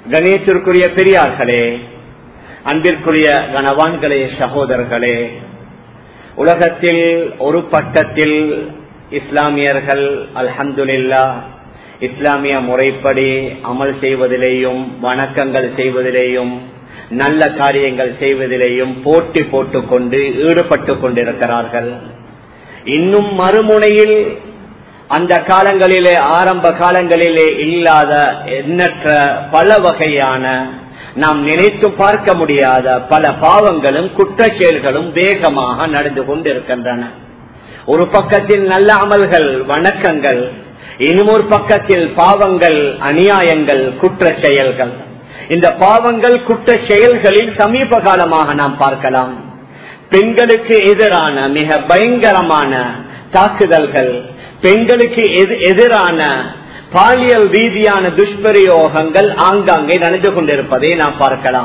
கணேசருக்குரிய பெரியார்களே அன்பிற்குரிய கணவான்களே சகோதரர்களே உலகத்தில் ஒரு பட்டத்தில் இஸ்லாமியர்கள் அல்ஹம்துலில்லா இஸ்லாமிய முறைப்படி அமல் செய்வதிலேயும் வணக்கங்கள் செய்வதிலேயும் நல்ல காரியங்கள் செய்வதிலேயும் போட்டி போட்டுக் கொண்டு ஈடுபட்டு கொண்டிருக்கிறார்கள் இன்னும் மறுமுனையில் அந்த காலங்களிலே ஆரம்ப காலங்களிலே இல்லாத எண்ணற்ற பல வகையான நாம் நினைத்து பார்க்க முடியாத பல பாவங்களும் குற்ற செயல்களும் வேகமாக நடந்து கொண்டிருக்கின்றன ஒரு பக்கத்தில் நல்ல அமல்கள் வணக்கங்கள் இன்னும் ஒரு பக்கத்தில் பாவங்கள் அநியாயங்கள் குற்ற செயல்கள் இந்த பாவங்கள் குற்ற செயல்களில் சமீப காலமாக நாம் பார்க்கலாம் பெண்களுக்கு எதிரான மிக பயங்கரமான தாக்குதல்கள் பெண்களுக்கு எதிரான பாலியல் ரீதியான துஷ்பிரயோகங்கள் ஆங்காங்கே நடந்து கொண்டிருப்பதை நாம் பார்க்கலாம்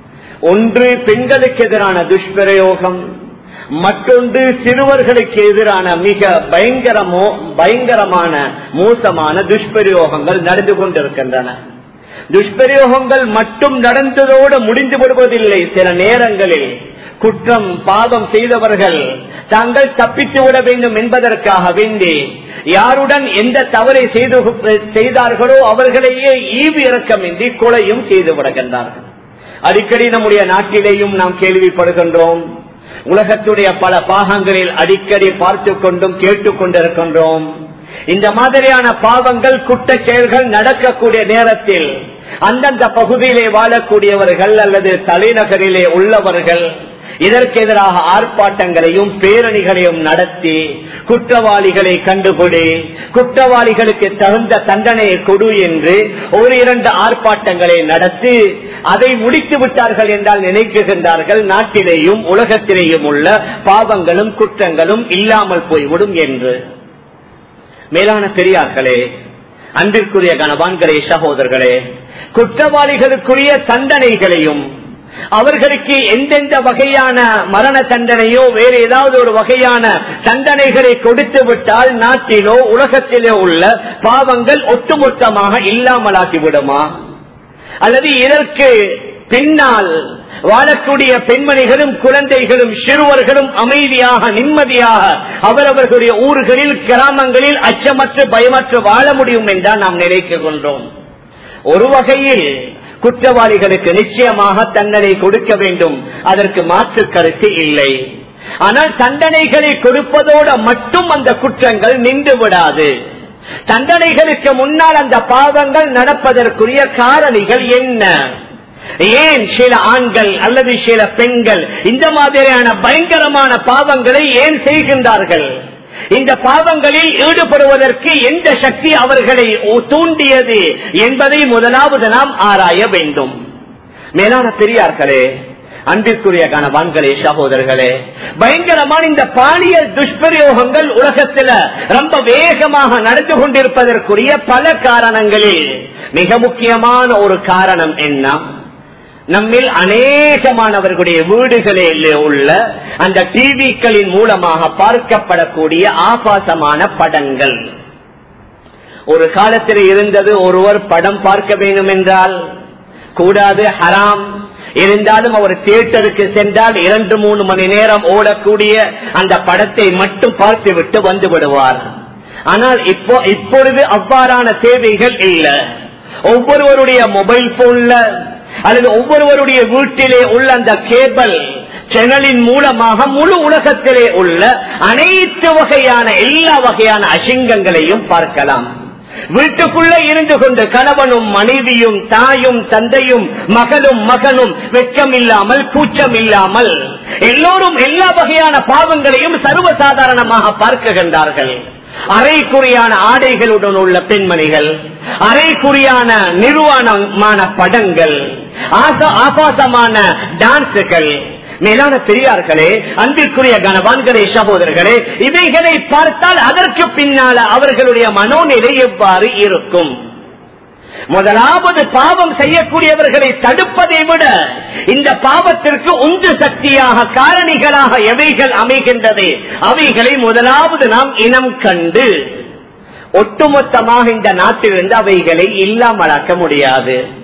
ஒன்று பெண்களுக்கு எதிரான துஷ்பிரயோகம் மற்றொன்று சிறுவர்களுக்கு எதிரான மிக பயங்கரமோ பயங்கரமான மோசமான துஷ்பிரயோகங்கள் நடந்து கொண்டிருக்கின்றன துஷ்பிரயோகங்கள் மட்டும் நடந்ததோடு முடிந்து விடுவதில்லை சில நேரங்களில் குற்றம் பாவம் செய்தவர்கள் தாங்கள் தப்பித்து விட வேண்டும் என்பதற்காக வேண்டி யாருடன் எந்த தவறை செய்து செய்தார்களோ அவர்களையே ஈவு இறக்கமின்றி கொலையும் செய்து விடுகின்றார்கள் அடிக்கடி நம்முடைய நாட்டிலேயும் நாம் கேள்விப்படுகின்றோம் உலகத்துடைய பல பாகங்களில் அடிக்கடி பார்த்து கொண்டும் கேட்டுக் கொண்டிருக்கின்றோம் இந்த மாதிரியான பாவங்கள் குற்ற செயல்கள் நடக்கக்கூடிய நேரத்தில் அந்தந்த பகுதியிலே வாழக்கூடியவர்கள் அல்லது தலைநகரிலே உள்ளவர்கள் இதற்கு எதிராக ஆர்ப்பாட்டங்களையும் பேரணிகளையும் நடத்தி குற்றவாளிகளை கண்டுபிடி குற்றவாளிகளுக்கு தகுந்த தண்டனையை கொடு என்று ஒரு இரண்டு ஆர்ப்பாட்டங்களை நடத்தி அதை முடித்து விட்டார்கள் என்றால் நினைக்குகின்றார்கள் நாட்டிலேயும் உலகத்திலேயும் உள்ள பாவங்களும் குற்றங்களும் இல்லாமல் போய்விடும் என்று மேலான பெரியார்களே அன்பிற்குரிய கணவான்களே சகோதரர்களே குற்றவாளிகளுக்குரிய தண்டனைகளையும் அவர்களுக்கு எந்தெந்த வகையான மரண தண்டனையோ வேறு ஏதாவது ஒரு வகையான தண்டனைகளை கொடுத்து விட்டால் நாட்டிலோ உலகத்திலோ உள்ள பாவங்கள் ஒட்டுமொத்தமாக இல்லாமலாகிவிடுமா அல்லது இதற்கு பின்னால் வாழக்கூடிய பெண்மணிகளும் குழந்தைகளும் சிறுவர்களும் அமைதியாக நிம்மதியாக அவரவர்களுடைய ஊர்களில் கிராமங்களில் அச்சமற்று பயமற்று வாழ முடியும் என்றால் நாம் நினைக்கின்றோம் ஒரு வகையில் குற்றவாளிகளுக்கு நிச்சயமாக தண்டனை கொடுக்க வேண்டும் அதற்கு மாற்று கருத்து இல்லை ஆனால் தண்டனைகளை கொடுப்பதோடு மட்டும் அந்த குற்றங்கள் நின்று விடாது தண்டனைகளுக்கு முன்னால் அந்த பாவங்கள் நடப்பதற்குரிய காரணிகள் என்ன ஏன் சில ஆண்கள் அல்லது சில பெண்கள் இந்த மாதிரியான பயங்கரமான பாவங்களை ஏன் செய்கின்றார்கள் இந்த பாவங்களில் ஈடுபடுவதற்கு எந்த சக்தி அவர்களை தூண்டியது என்பதை முதலாவது நாம் ஆராய வேண்டும் மேலான பெரியார்களே அன்பிற்குரிய கணவான்களே சகோதரர்களே பயங்கரமான இந்த பாலியல் துஷ்பிரயோகங்கள் உலகத்தில் ரொம்ப வேகமாக நடந்து கொண்டிருப்பதற்குரிய பல காரணங்களில் மிக முக்கியமான ஒரு காரணம் என்ன நம்மில் அநேகமானவர்களுடைய வீடுகளில் உள்ள அந்த டிவிக்களின் மூலமாக பார்க்கப்படக்கூடிய ஆபாசமான படங்கள் ஒரு காலத்தில் இருந்தது ஒருவர் படம் பார்க்க வேண்டும் என்றால் கூடாது ஹராம் இருந்தாலும் அவர் தியேட்டருக்கு சென்றால் இரண்டு மூணு மணி நேரம் ஓடக்கூடிய அந்த படத்தை மட்டும் பார்த்துவிட்டு வந்து விடுவார் ஆனால் இப்போ இப்பொழுது அவ்வாறான தேவைகள் இல்லை ஒவ்வொருவருடைய மொபைல் போன்ல அல்லது ஒவ்வொருவருடைய வீட்டிலே உள்ள அந்த கேபிள் சேனலின் மூலமாக முழு உலகத்திலே உள்ள அனைத்து வகையான எல்லா வகையான அசிங்கங்களையும் பார்க்கலாம் வீட்டுக்குள்ள இருந்து கொண்டு கணவனும் மனைவியும் தாயும் தந்தையும் மகளும் மகனும் வெட்கம் இல்லாமல் கூச்சம் இல்லாமல் எல்லோரும் எல்லா வகையான பாவங்களையும் சர்வசாதாரணமாக பார்க்குகின்றார்கள் அரைக்குறியான ஆடைகளுடன் உள்ள பெண்மணிகள் அரைக்குறியான நிர்வாணமான படங்கள் ஆபாசமான டான்ஸுகள் மேலான பெரியார்களே அன்பிற்குரிய கனவான்களே சகோதரர்களே இவைகளை பார்த்தால் அதற்கு பின்னால அவர்களுடைய மனோநிலை எவ்வாறு இருக்கும் முதலாவது பாவம் செய்யக்கூடியவர்களை தடுப்பதை விட இந்த பாவத்திற்கு உந்து சக்தியாக காரணிகளாக எவைகள் அமைகின்றது அவைகளை முதலாவது நாம் இனம் கண்டு ஒட்டுமொத்தமாக இந்த நாட்டிலிருந்து அவைகளை இல்லாமலாக்க முடியாது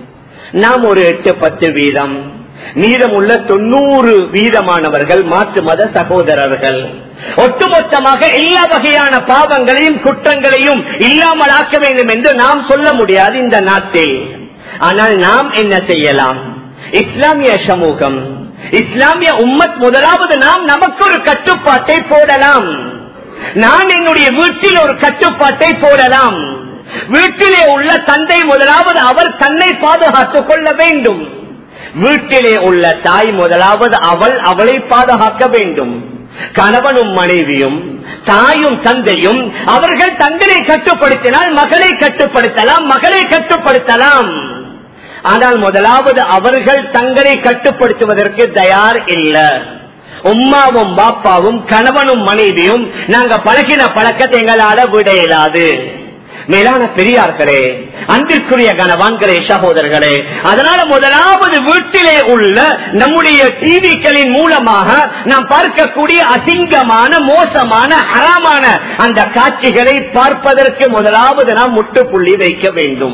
நாம் ஒரு எட்டு பத்து வீதம் மீதமுள்ள தொண்ணூறு வீதமானவர்கள் மாற்று மத சகோதரர்கள் ஒட்டுமொத்தமாக எல்லா வகையான பாவங்களையும் குற்றங்களையும் இல்லாமல் ஆக்க வேண்டும் என்று நாம் சொல்ல முடியாது இந்த நாட்டில் ஆனால் நாம் என்ன செய்யலாம் இஸ்லாமிய சமூகம் இஸ்லாமிய உம்மத் முதலாவது நாம் நமக்கு ஒரு கட்டுப்பாட்டை போடலாம் நான் என்னுடைய வீட்டில் ஒரு கட்டுப்பாட்டை போடலாம் வீட்டிலே உள்ள தந்தை முதலாவது அவர் தன்னை பாதுகாத்துக் கொள்ள வேண்டும் வீட்டிலே உள்ள தாய் முதலாவது அவள் அவளை பாதுகாக்க வேண்டும் கணவனும் மனைவியும் தாயும் தந்தையும் அவர்கள் தங்களை கட்டுப்படுத்தினால் மகளை கட்டுப்படுத்தலாம் மகளை கட்டுப்படுத்தலாம் ஆனால் முதலாவது அவர்கள் தங்களை கட்டுப்படுத்துவதற்கு தயார் இல்லை உம்மாவும் பாப்பாவும் கணவனும் மனைவியும் நாங்க பழகின பழக்கத்தை எங்களால விட இயலாது மேலான பெரியார்களே அன்பிற்குரிய கணவான்களே சகோதரர்களே அதனால முதலாவது வீட்டிலே உள்ள நம்முடைய டிவிக்களின் மூலமாக நாம் பார்க்கக்கூடிய அசிங்கமான மோசமான ஹராமான அந்த காட்சிகளை பார்ப்பதற்கு முதலாவது நாம் முட்டுப்புள்ளி வைக்க வேண்டும்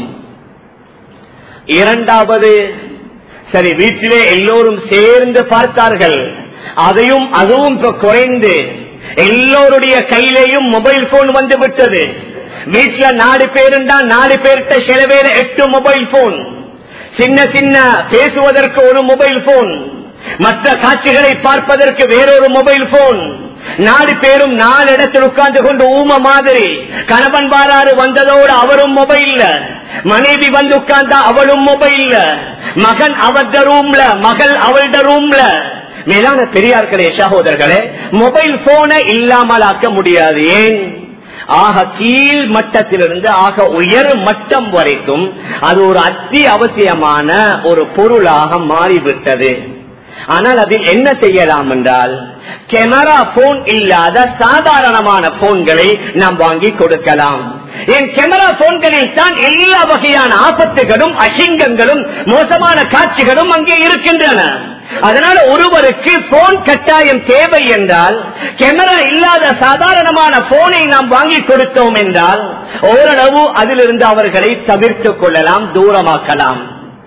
இரண்டாவது சரி வீட்டிலே எல்லோரும் சேர்ந்து பார்த்தார்கள் அதையும் அதுவும் இப்ப குறைந்து எல்லோருடைய கையிலேயும் மொபைல் போன் வந்து விட்டது வீட்டுல நாலு பேருண்டா நாலு பேர்கிட்ட சில பேர் எட்டு மொபைல் போன் சின்ன சின்ன பேசுவதற்கு ஒரு மொபைல் போன் மற்ற காட்சிகளை பார்ப்பதற்கு வேறொரு மொபைல் போன் நாலு பேரும் நாலு இடத்தில் உட்கார்ந்து கொண்டு ஊம மாதிரி கணவன் பாராறு வந்ததோடு அவரும் மொபைல்ல மனைவி வந்து உட்கார்ந்தா அவளும் மொபைல்ல மகன் அவர்த ரூம்ல மகள் அவள்ட ரூம்ல மேலான பெரியார்களே சகோதரர்களே மொபைல் போனை இல்லாமல் ஆக்க முடியாது ஏன் ஆக கீழ் மட்டத்திலிருந்து ஆக உயர் மட்டம் வரைக்கும் அது ஒரு அத்தி அவசியமான ஒரு பொருளாக மாறிவிட்டது ஆனால் அதில் என்ன செய்யலாம் என்றால் கேமரா போன் இல்லாத சாதாரணமான போன்களை நாம் வாங்கி கொடுக்கலாம் என் கேமரா போன்களில் தான் எல்லா வகையான ஆபத்துகளும் அசிங்கங்களும் மோசமான காட்சிகளும் அங்கே இருக்கின்றன அதனால ஒருவருக்கு போன் கட்டாயம் தேவை என்றால் கேமரா இல்லாத சாதாரணமான போனை நாம் வாங்கி கொடுத்தோம் என்றால் ஓரளவு அதிலிருந்து அவர்களை தவிர்த்துக் கொள்ளலாம் தூரமாக்கலாம்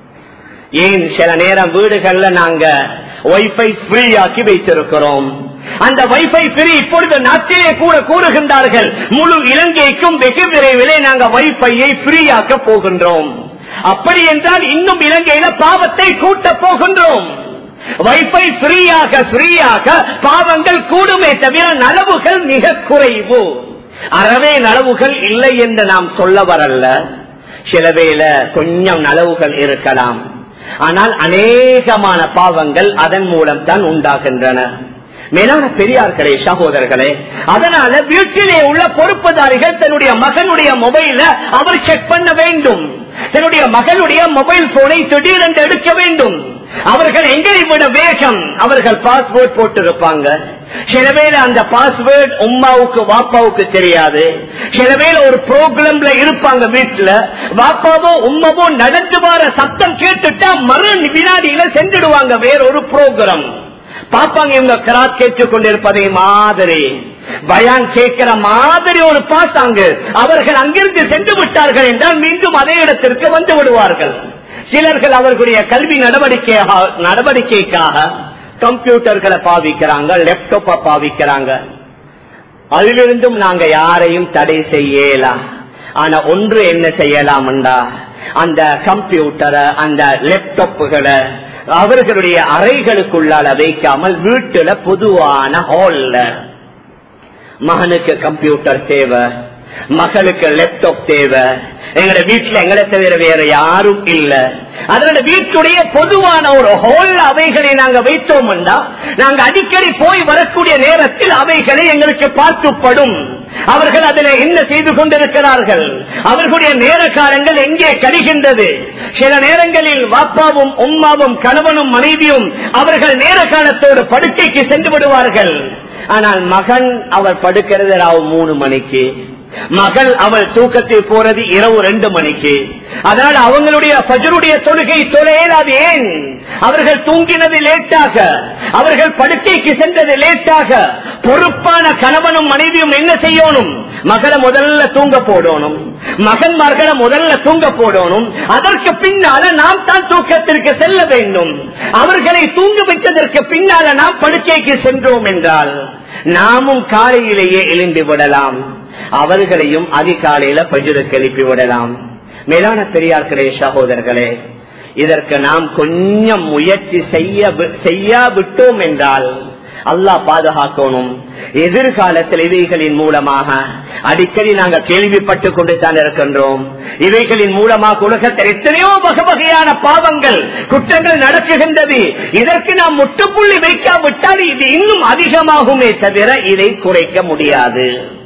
ஏன் சில நேரம் வீடுகள்ல நாங்க வைஃபை ஃப்ரீ ஆக்கி வைத்திருக்கிறோம் அந்த வைஃபை ஃப்ரீ இப்பொழுது நாட்டிலே கூட கூறுகின்றார்கள் முழு இலங்கைக்கும் வெகு விரைவிலே நாங்க வைஃபையை ஃப்ரீ ஆக்க போகின்றோம் அப்படி என்றால் இன்னும் இலங்கையில பாவத்தை கூட்ட போகின்றோம் வைஃபை ஃப்ரீயாக ஃப்ரீயாக பாவங்கள் கூடுமே தவிர நலவுகள் மிக குறைவு அறவே நலவுகள் இல்லை என்று நாம் சொல்ல வரல சில வேளை கொஞ்சம் நலவுகள் இருக்கலாம் ஆனால் அநேகமான பாவங்கள் அதன் மூலம் தான் உண்டாகின்றன மேலான பெரியார்களே சகோதரர்களே அதனால வீட்டிலே உள்ள பொறுப்புதாரிகள் தன்னுடைய மகனுடைய மொபைல அவர் செக் பண்ண வேண்டும் தன்னுடைய மகளுடைய மொபைல் போனை திடீரென்று எடுக்க வேண்டும் அவர்கள் எங்களை விட வேகம் அவர்கள் பாஸ்வேர்ட் போட்டிருப்பாங்க சில பேர் அந்த பாஸ்வேர்ட் உமாவுக்கு வாப்பாவுக்கு தெரியாது சில பேர் ஒரு ப்ரோக்ராம்ல இருப்பாங்க வீட்டுல வாப்பாவோ உமாவோ நடந்து வர சத்தம் கேட்டுட்டா மறு வினாடியில சென்றுடுவாங்க வேற ஒரு ப்ரோக்ராம் பாப்பாங்க இவங்க கராத் கேட்டுக் கொண்டிருப்பதை மாதிரி பயான் கேட்கிற மாதிரி ஒரு பாசாங்க அவர்கள் அங்கிருந்து சென்று விட்டார்கள் என்றால் மீண்டும் அதே இடத்திற்கு வந்து விடுவார்கள் சிலர்கள் அவர்களுடைய கல்வி நடவடிக்கையாக நடவடிக்கைக்காக கம்ப்யூட்டர்களை பாவிக்கிறாங்க லேப்டாப்ப பாவிக்கிறாங்க அதிலிருந்தும் நாங்க யாரையும் தடை செய்யலாம் ஆனா ஒன்று என்ன செய்யலாம்டா அந்த கம்ப்யூட்டரை அந்த லேப்டாப்புகளை அவர்களுடைய அறைகளுக்குள்ளால வைக்காமல் வீட்டுல பொதுவான ஹால்ல மகனுக்கு கம்ப்யூட்டர் தேவை மகளுக்கு லேப்டாப் தேவை எங்கட வீட்டுல எங்களை தவிர வேற யாரும் இல்ல அதனால வீட்டுடைய பொதுவான ஒரு ஹோல் அவைகளை நாங்க வைத்தோம்னா நாங்க அடிக்கடி போய் வரக்கூடிய நேரத்தில் அவைகளை எங்களுக்கு பார்க்கப்படும் அவர்கள் அதில் என்ன செய்து கொண்டிருக்கிறார்கள் அவர்களுடைய நேர காலங்கள் எங்கே கழிகின்றது சில நேரங்களில் வாப்பாவும் உம்மாவும் கணவனும் மனைவியும் அவர்கள் நேர காலத்தோடு படுக்கைக்கு சென்று விடுவார்கள் ஆனால் மகன் அவர் படுக்கிறது ராவு மூணு மணிக்கு மகள் அவள் தூக்கத்தில் போறது இரவு ரெண்டு மணிக்கு அதனால் அவங்களுடைய பஜருடைய தொழுகை தொலையலாது ஏன் அவர்கள் தூங்கினது லேட்டாக அவர்கள் படுக்கைக்கு சென்றது லேட்டாக பொறுப்பான கணவனும் மனைவியும் என்ன செய்யணும் மகளை முதல்ல தூங்க போடணும் மகன்மார்களை முதல்ல தூங்க போடணும் அதற்கு பின்னால நாம் தான் தூக்கத்திற்கு செல்ல வேண்டும் அவர்களை தூங்க வைத்ததற்கு பின்னால நாம் படுக்கைக்கு சென்றோம் என்றால் நாமும் காலையிலேயே எழுந்து விடலாம் அவர்களையும் அதிகாலையில பஜுருக்கு எழுப்பி விடலாம் மேலான பெரியார்களே சகோதரர்களே இதற்கு நாம் கொஞ்சம் முயற்சி செய்ய செய்யா விட்டோம் என்றால் அல்லாஹ் பாதுகாக்கணும் எதிர்காலத்தில் இவைகளின் மூலமாக அடிக்கடி நாங்கள் கேள்விப்பட்டுக் கொண்டு தான் இருக்கின்றோம் இவைகளின் மூலமாக உலகத்தில் எத்தனையோ வகை வகையான பாவங்கள் குற்றங்கள் நடக்குகின்றது இதற்கு நாம் முட்டுப்புள்ளி வைக்காவிட்டால் இது இன்னும் அதிகமாகுமே தவிர இதை குறைக்க முடியாது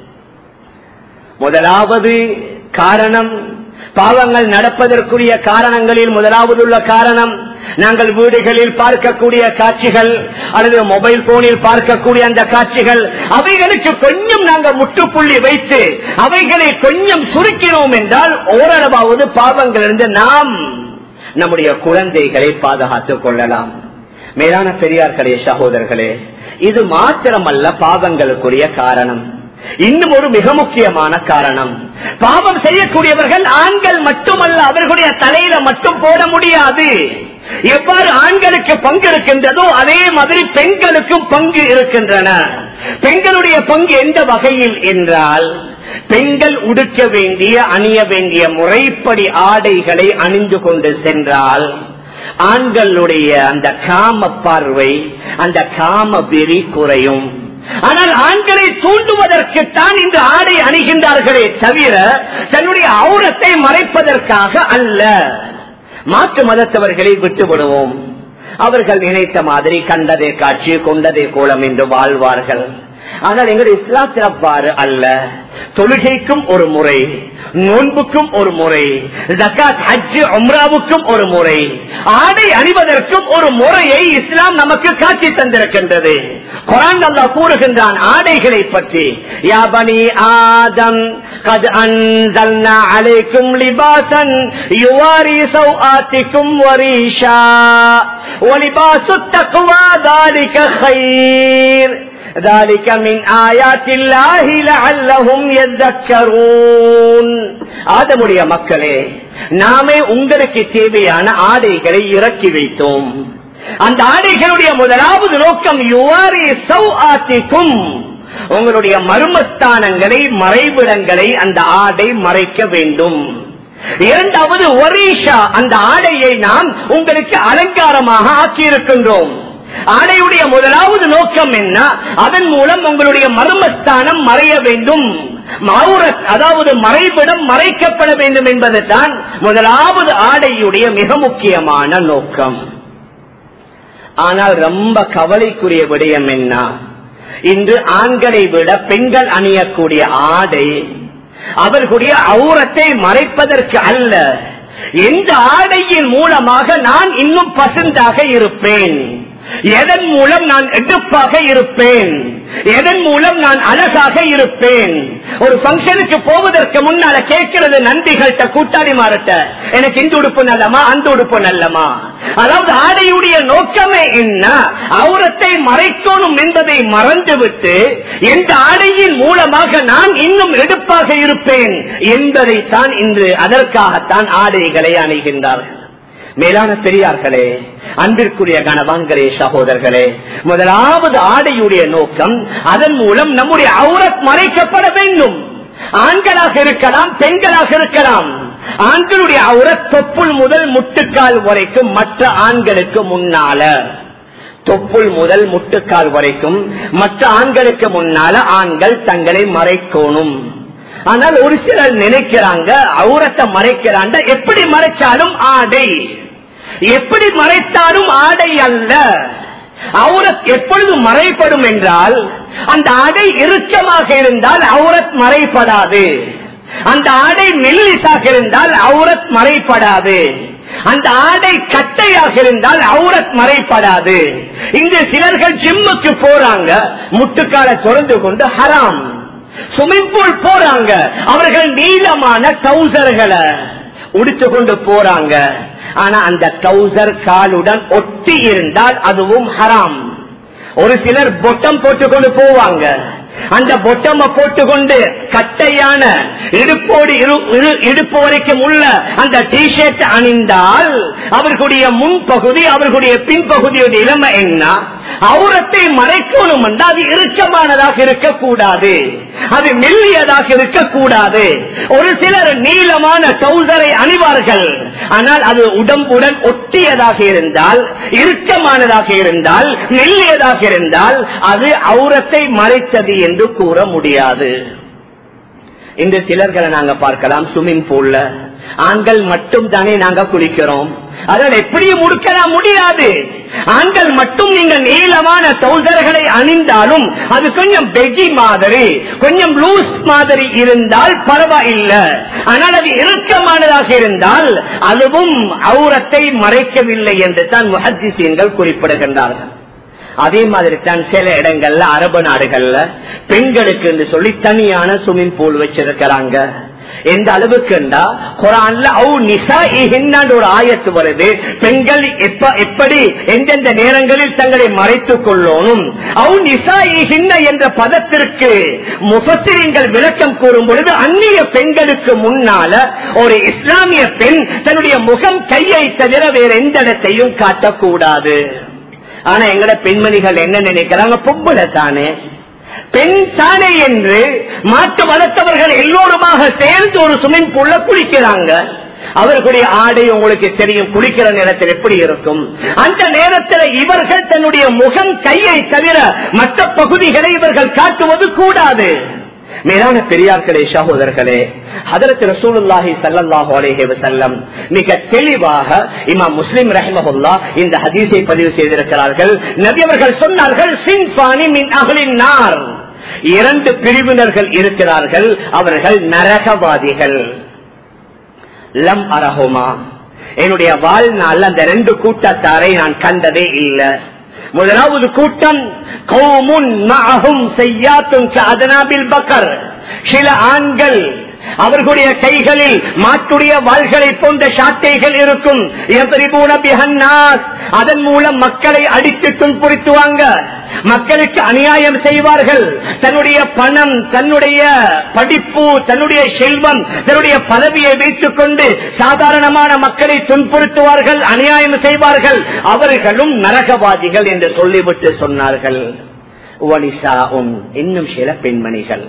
முதலாவது காரணம் பாவங்கள் நடப்பதற்குரிய காரணங்களில் முதலாவது உள்ள காரணம் நாங்கள் வீடுகளில் பார்க்கக்கூடிய காட்சிகள் அல்லது மொபைல் போனில் பார்க்கக்கூடிய அந்த காட்சிகள் அவைகளுக்கு கொஞ்சம் நாங்கள் முற்றுப்புள்ளி வைத்து அவைகளை கொஞ்சம் சுருக்கினோம் என்றால் ஓரளவாவது பாவங்களிலிருந்து நாம் நம்முடைய குழந்தைகளை பாதுகாத்துக் கொள்ளலாம் மேலான பெரியார்களே சகோதரர்களே இது மாத்திரமல்ல பாவங்களுக்குரிய காரணம் இன்னும் ஒரு மிக முக்கியமான காரணம் பாவம் செய்யக்கூடியவர்கள் ஆண்கள் மட்டுமல்ல அவர்களுடைய தலையில மட்டும் போட முடியாது எவ்வாறு ஆண்களுக்கு பங்கு இருக்கின்றதோ அதே மாதிரி பெண்களுக்கும் பங்கு இருக்கின்றன பெண்களுடைய பங்கு எந்த வகையில் என்றால் பெண்கள் உடுக்க வேண்டிய அணிய வேண்டிய முறைப்படி ஆடைகளை அணிந்து கொண்டு சென்றால் ஆண்களுடைய அந்த காம பார்வை அந்த காம வெறி குறையும் ஆனால் ஆண்களை தூண்டுவதற்குத்தான் இந்த ஆடை அணிகின்றார்களே தவிர தன்னுடைய அவுரத்தை மறைப்பதற்காக அல்ல மாற்று மதத்தவர்களை விட்டு விடுவோம் அவர்கள் நினைத்த மாதிரி கண்டதே காட்சி கொண்டதே கோலம் என்று வாழ்வார்கள் ஆனால் எங்கள் இஸ்லாத்தில் அவ்வாறு அல்ல தொழுகைக்கும் ஒரு முறை நோன்புக்கும் ஒரு முறை ஜக்காத் ஹஜ் உம்ராவுக்கும் ஒரு முறை ஆடை அணிவதற்கும் ஒரு முறையை இஸ்லாம் நமக்கு காட்சி தந்திருக்கின்றது குரான் அல்லா கூறுகின்றான் ஆடைகளை பற்றி யாபனி ஆதம் கத் அன்சல்னா அலைக்கும் லிபாசன் யுவாரி சௌஆத்திக்கும் வரீஷா ஒலிபாசு தக்குவா தாலிக خير ذلك من آيات الله لعلهم يذكرون ஆதமுடைய மக்களே நாமே உங்களுக்கு தேவையான ஆடைகளை இறக்கி வைத்தோம் அந்த ஆடைகளுடைய முதலாவது நோக்கம் யுவாரி சௌஆத்திக்கும் உங்களுடைய மர்மஸ்தானங்களை மறைவிடங்களை அந்த ஆடை மறைக்க வேண்டும் இரண்டாவது ஒரீஷா அந்த ஆடையை நாம் உங்களுக்கு அலங்காரமாக ஆக்கியிருக்கின்றோம் ஆடையுடைய முதலாவது நோக்கம் என்ன அதன் மூலம் உங்களுடைய மர்மஸ்தானம் மறைய வேண்டும் அதாவது மறைவிடம் மறைக்கப்பட வேண்டும் என்பது தான் முதலாவது ஆடையுடைய மிக முக்கியமான நோக்கம் ஆனால் ரொம்ப கவலைக்குரிய விடயம் என்ன இன்று ஆண்களை விட பெண்கள் அணியக்கூடிய ஆடை அவர்களுடைய அவுரத்தை மறைப்பதற்கு அல்ல எந்த ஆடையின் மூலமாக நான் இன்னும் பசுந்தாக இருப்பேன் எதன் மூலம் நான் எடுப்பாக இருப்பேன் எதன் மூலம் நான் அழகாக இருப்பேன் ஒரு பங்கனுக்கு போவதற்கு முன்னால கேட்கிறது நன்றிகள்கிட்ட கூட்டாளி மாறட்ட எனக்கு இந்த உடுப்பு நல்லமா அந்த உடுப்பு நல்லமா அதாவது ஆடையுடைய நோக்கமே என்ன அவுரத்தை மறைக்கணும் என்பதை மறந்துவிட்டு எந்த ஆடையின் மூலமாக நான் இன்னும் எடுப்பாக இருப்பேன் என்பதைத்தான் இன்று அதற்காகத்தான் ஆடைகளை அணிகின்றார்கள் மேலான பெரியார்களே அன்பிற்குரிய கணவான்களே சகோதரர்களே முதலாவது ஆடையுடைய நோக்கம் அதன் மூலம் நம்முடைய அவுரத் மறைக்கப்பட வேண்டும் ஆண்களாக இருக்கலாம் பெண்களாக இருக்கலாம் ஆண்களுடைய அவுரத் தொப்புள் முதல் முட்டுக்கால் வரைக்கும் மற்ற ஆண்களுக்கு முன்னால தொப்புள் முதல் முட்டுக்கால் வரைக்கும் மற்ற ஆண்களுக்கு முன்னால ஆண்கள் தங்களை மறைக்கணும் ஆனால் ஒரு சிலர் நினைக்கிறாங்க அவுரத்தை மறைக்கிறாங்க எப்படி மறைச்சாலும் ஆடை எப்படி மறைத்தாலும் ஆடை அல்ல அவுரத் எப்பொழுது மறைப்படும் என்றால் அந்த ஆடை இறுக்கமாக இருந்தால் அவுரத் மறைப்படாது அந்த ஆடை மெல்லிசாக இருந்தால் அவுரத் மறைப்படாது அந்த ஆடை கட்டையாக இருந்தால் அவுரத் மறைப்படாது இங்கு சிலர்கள் ஜிம்முக்கு போறாங்க முட்டுக்கால தொடர்ந்து கொண்டு ஹராம் ஸ்விமிங் பூல் போறாங்க அவர்கள் நீளமான டவுசர்களை உடிச்சு கொண்டு போறாங்க ஆனா அந்த டவுசர் காலுடன் ஒட்டி இருந்தால் அதுவும் ஹராம் ஒரு சிலர் பொட்டம் போட்டுக்கொண்டு போவாங்க அந்த பொட்டம போட்டுக்கொண்டு கட்டையான இடுப்போடு இரு- இரு- இடுப்பு வரைக்கும் உள்ள அந்த டிஷர்ட் அணிந்தால் அவர்களுடைய முன்பகுதி அவர்களுடைய பின்பகுதியுடைய இளமை என்ன அவுரத்தை மறைக்கணும் என்றால் அது இறுக்கமானதாக இருக்கக்கூடாது அது மெல்லியதாக இருக்கக்கூடாது ஒரு சிலர் நீளமான டவுசரை அணிவார்கள் ஆனால் அது உடம்புடன் ஒட்டியதாக இருந்தால் இறுக்கமானதாக இருந்தால் மெல்லியதாக இருந்தால் அது அவுரத்தை மறைத்தது என்று கூற முடியாது இந்த சிலர்களை நாங்க பார்க்கலாம் ஸ்விம்மிங் பூல்ல ஆண்கள் மட்டும் தானே நாங்க குளிக்கிறோம் அதனால் எப்படியும் முடுக்கலாம் முடியாது ஆண்கள் மட்டும் நீங்க நீளமான டவுசர்களை அணிந்தாலும் அது கொஞ்சம் பெஜி மாதிரி கொஞ்சம் லூஸ் மாதிரி இருந்தால் பரவாயில்லை ஆனால் அது இறுக்கமானதாக இருந்தால் அதுவும் அவுரத்தை மறைக்கவில்லை என்று தான் முஹத்திசீன்கள் குறிப்பிடுகின்றார்கள் அதே மாதிரி தான் சில இடங்கள்ல அரபு நாடுகள்ல பெண்களுக்கு என்று சொல்லி தனியான ஸ்விமிங் பூல் வச்சிருக்கிறாங்க எந்த அளவுக்குண்டா குரான்ல அவு நிசா ஒரு ஆயத்து வருது பெண்கள் எப்ப எப்படி எந்தெந்த நேரங்களில் தங்களை மறைத்துக் கொள்ளணும் அவு நிசா என்ற பதத்திற்கு முபத்திரிங்கள் விளக்கம் கூறும் பொழுது அந்நிய பெண்களுக்கு முன்னால ஒரு இஸ்லாமிய பெண் தன்னுடைய முகம் கையை தவிர வேற எந்த இடத்தையும் காட்டக்கூடாது ஆனா எங்கட பெண்மணிகள் என்ன நினைக்கிறாங்க பொம்பளை தானே பெண் தானே என்று மாட்டு வளர்த்தவர்கள் எல்லோருமாக சேர்ந்து ஒரு சுமிங் பூல்ல குளிக்கிறாங்க அவர்களுடைய ஆடை உங்களுக்கு தெரியும் குளிக்கிற நேரத்தில் எப்படி இருக்கும் அந்த நேரத்தில் இவர்கள் தன்னுடைய முகம் கையை தவிர மற்ற பகுதிகளை இவர்கள் காட்டுவது கூடாது மேலான பெரியார்களே சகோதரர்களே ஹதரத் ரசூலுல்லாஹி ஸல்லல்லாஹு அலைஹி வஸல்லம் மிக தெளிவாக இமாம் முஸ்லிம் ரஹிமஹுல்லா இந்த ஹதீஸை பதிவு செய்திருக்கிறார்கள் நபி அவர்கள் சொன்னார்கள் சின்பானி மின் அஹ்லின் நார் இரண்டு பிரிவினர்கள் இருக்கிறார்கள் அவர்கள் நரகவாதிகள் லம் அரஹுமா என்னுடைய வாழ்நாள் அந்த ரெண்டு கூட்டத்தாரை நான் கண்டதே இல்லை முதலாவது கூட்டம் கௌமுன் மஅஹும் செய்யாத்தும் அதனாபில் பக்கர் சில ஆண்கள் அவர்களுடைய கைகளில் மாட்டுடைய வாள்களை போன்ற சாட்டைகள் இருக்கும் எதிரிபூன பிஹன்னாஸ். அதன் மூலம் மக்களை அடித்து துன்புறுத்துவாங்க மக்களுக்கு அநியாயம் செய்வார்கள் தன்னுடைய பணம் தன்னுடைய படிப்பு தன்னுடைய செல்வம் தன்னுடைய பதவியை வைத்துக் கொண்டு சாதாரணமான மக்களை துன்புறுத்துவார்கள் அநியாயம் செய்வார்கள் அவர்களும் நரகவாதிகள் என்று சொல்லிவிட்டு சொன்னார்கள் வனிசாவும் இன்னும் சில பெண்மணிகள்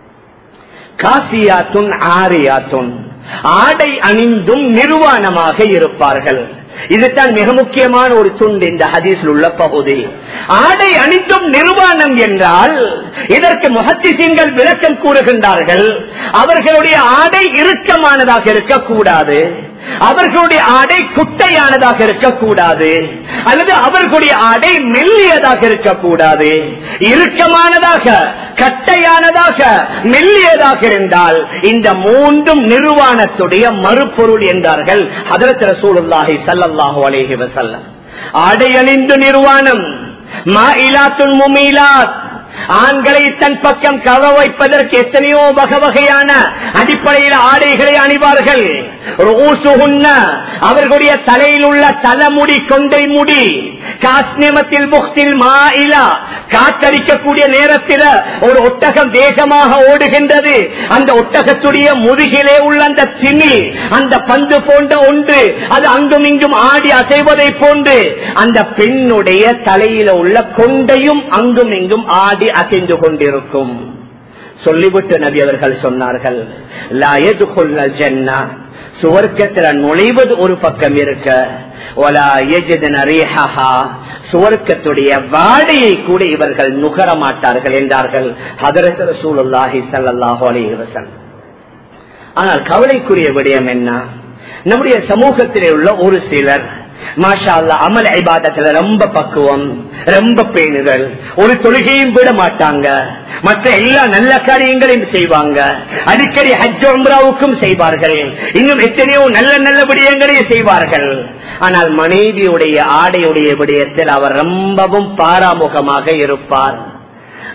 காசியாத்துன் ஆரியாத்துன் ஆடை அணிந்தும் நிர்வாணமாக இருப்பார்கள் இதுதான் மிக முக்கியமான ஒரு துண்டு இந்த ஹதீஸில் உள்ள பகுதி ஆடை அணிந்தும் நிர்வாணம் என்றால் இதற்கு முகத்திசீன்கள் விளக்கம் கூறுகின்றார்கள் அவர்களுடைய ஆடை இறுக்கமானதாக இருக்கக்கூடாது அவர்களுடைய ஆடை குட்டையானதாக இருக்கக்கூடாது அல்லது அவர்களுடைய ஆடை மெல்லியதாக இருக்கக்கூடாது இறுக்கமானதாக கட்டையானதாக மெல்லியதாக இருந்தால் இந்த மூன்றும் நிர்வாணத்துடைய மறுபொருள் என்றார்கள் ஹதரத் ரசூலுல்லாஹி ஸல்லல்லாஹு அலைஹி வஸல்லம் ஆடை அணிந்து நிர்வாணம் மாயிலாத்துன் முமீலாத் ஆண்களை தன் பக்கம் கவ வைப்பதற்கு எத்தனையோ வகை வகையான அடிப்படையில் ஆடைகளை அணிவார்கள் ரூசுஹுன்ன, அவர்களுடைய தலையில் உள்ள தலைமுடி கொண்டை முடி காஸ்னிமத்தில் புக்தில் மாயிலா காத்தடிக்கக்கூடிய நேரத்தில் ஒரு ஒட்டகம் வேகமாக ஓடுகின்றது அந்த ஒட்டகத்துடைய முதுகிலே உள்ள அந்த சிமி அந்த பந்து போன்ற ஒன்று அது அங்கும் இங்கும் ஆடி அசைவதை போன்று அந்த பெண்ணுடைய தலையில உள்ள கொண்டையும் அங்கும் இங்கும் ஆடி அசைந்து கொண்டிருக்கும் சொல்லிவிட்டு நபி அவர்கள் சொன்னார்கள் "லா யதுகுல்னல் ஜன்னா." சுவர்க்கத்துல நுழைவது ஒரு பக்கம் இருக்க "வலா யஜிதுன ரீஹஹா." சுவர்க்கத்துடைய வாடையை கூட இவர்கள் நுகர மாட்டார்கள் என்றார்கள் ஹதரத் ரசூலுல்லாஹி ஸல்லல்லாஹு அலைஹி வஸல்லம் ஆனால் கவலைக்குரிய விடயம் என்ன நம்முடைய சமூகத்திலே உள்ள ஒரு சிலர் மாஷா அல்லா அமல் ஐபாதத்துல ரொம்ப பக்குவம் ரொம்ப பேணுதல் ஒரு தொழுகையும் விட மாட்டாங்க மற்ற எல்லா நல்ல காரியங்களையும் செய்வாங்க அடிக்கடி ஹஜ் உம்ராவுக்கும் செய்வார்கள் இன்னும் எத்தனையோ நல்ல நல்ல விடயங்களையும் செய்வார்கள் ஆனால் மனைவியுடைய ஆடையுடைய விடயத்தில் அவர் ரொம்பவும் பாராமுகமாக இருப்பார்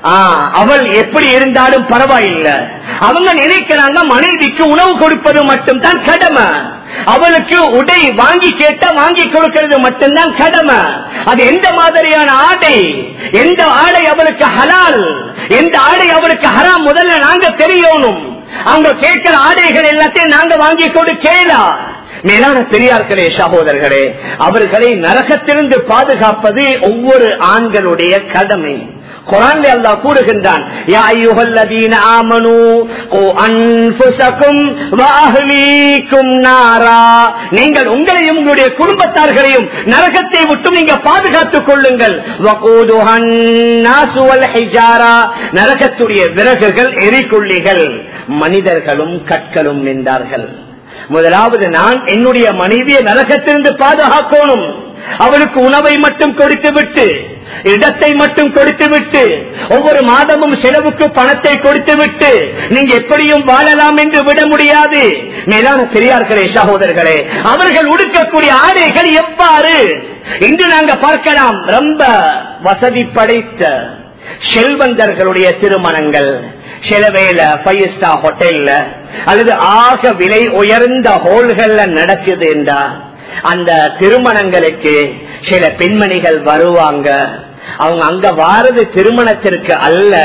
ஆ, அவள் எப்படி இருந்தாலும் பரவாயில்லை அவங்க நினைக்கிறாங்க மனைவிக்கு உணவு கொடுப்பது மட்டும்தான் கடமை அவளுக்கு உடை வாங்கி கேட்டா வாங்கி கொடுக்கிறது மட்டும்தான் கடமை அது எந்த மாதிரியான ஆடை எந்த ஆடை அவளுக்கு ஹலால் எந்த ஆடை அவளுக்கு ஹராம் முதல்ல நாங்க தெரியணும் அவங்க கேட்கிற ஆடைகள் எல்லாத்தையும் நாங்க வாங்கி கொடுக்கலா மேலான பெரியார்களே சகோதரர்களே அவர்களை நரகத்திலிருந்து பாதுகாப்பது ஒவ்வொரு ஆண்களுடைய கடமை குரான்ல அல்லாஹ் கூறுகின்றான் யா அய்யுஹல்லதீன ஆமனூ கூ அன்ஃபுஸகும் வ அஹ்லீக்கும் நாரா நீங்கள் உங்களையும் உங்களுடைய குடும்பத்தார்களையும் நரகத்தை விட்டு நீங்க பாதுகாத்துக் கொள்ளுங்கள் வகூதுஹன் நாசு வல் ஹிஜாரா நரகத்துடைய விறகுகள் எரிக்குள்ளிகள் மனிதர்களும் கற்களும் நின்றார்கள் முதலாவது நான் என்னுடைய மனைவியை நரகத்திலிருந்து பாதுகாக்கணும் அவளுக்கு உணவை மட்டும் கொடுத்து விட்டு இடத்தை மட்டும் கொடுத்து விட்டு ஒவ்வொரு மாதமும் செலவுக்கு பணத்தை கொடுத்து விட்டு நீங்க எப்படியும் வாழலாம் என்று விட முடியாது மேலான பெரியார்களே சகோதரர்களே அவர்கள் உடுக்கக்கூடிய ஆடைகள் எவ்வாறு இன்று நாங்க பார்க்கலாம் ரொம்ப வசதி படைத்த செல்வந்தர்களுடைய திருமணங்கள் சில வேலை ஃபைவ் ஸ்டார் ஹோட்டல்ல அல்லது ஆக விலை உயர்ந்த ஹோல்கள்ல நடக்குது என்றா அந்த திருமணங்களுக்கு சில பெண்மணிகள் வருவாங்க அவங்க அங்க வாரது திருமணத்திற்கு அல்ல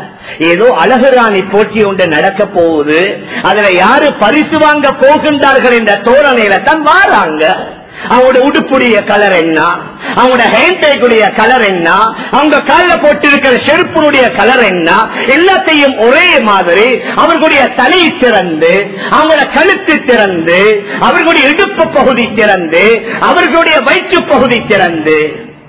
ஏதோ அழகுராணி போட்டி ஒன்று நடக்க போகுது அதுல யாரு பரிசு வாங்க போகின்றார்கள் என்ற தோரணையில தான் வாராங்க அவங்களோட உடுப்புடைய கலர் என்ன அவங்களோட ஹேண்டைக்குடைய கலர் என்ன அவங்க காலில் போட்டிருக்கிற செருப்பினுடைய கலர் என்ன எல்லாத்தையும் ஒரே மாதிரி அவர்களுடைய தலை திறந்து அவங்களோட கழுத்து திறந்து அவர்களுடைய இடுப்பு பகுதி திறந்து அவர்களுடைய வயிற்று பகுதி திறந்து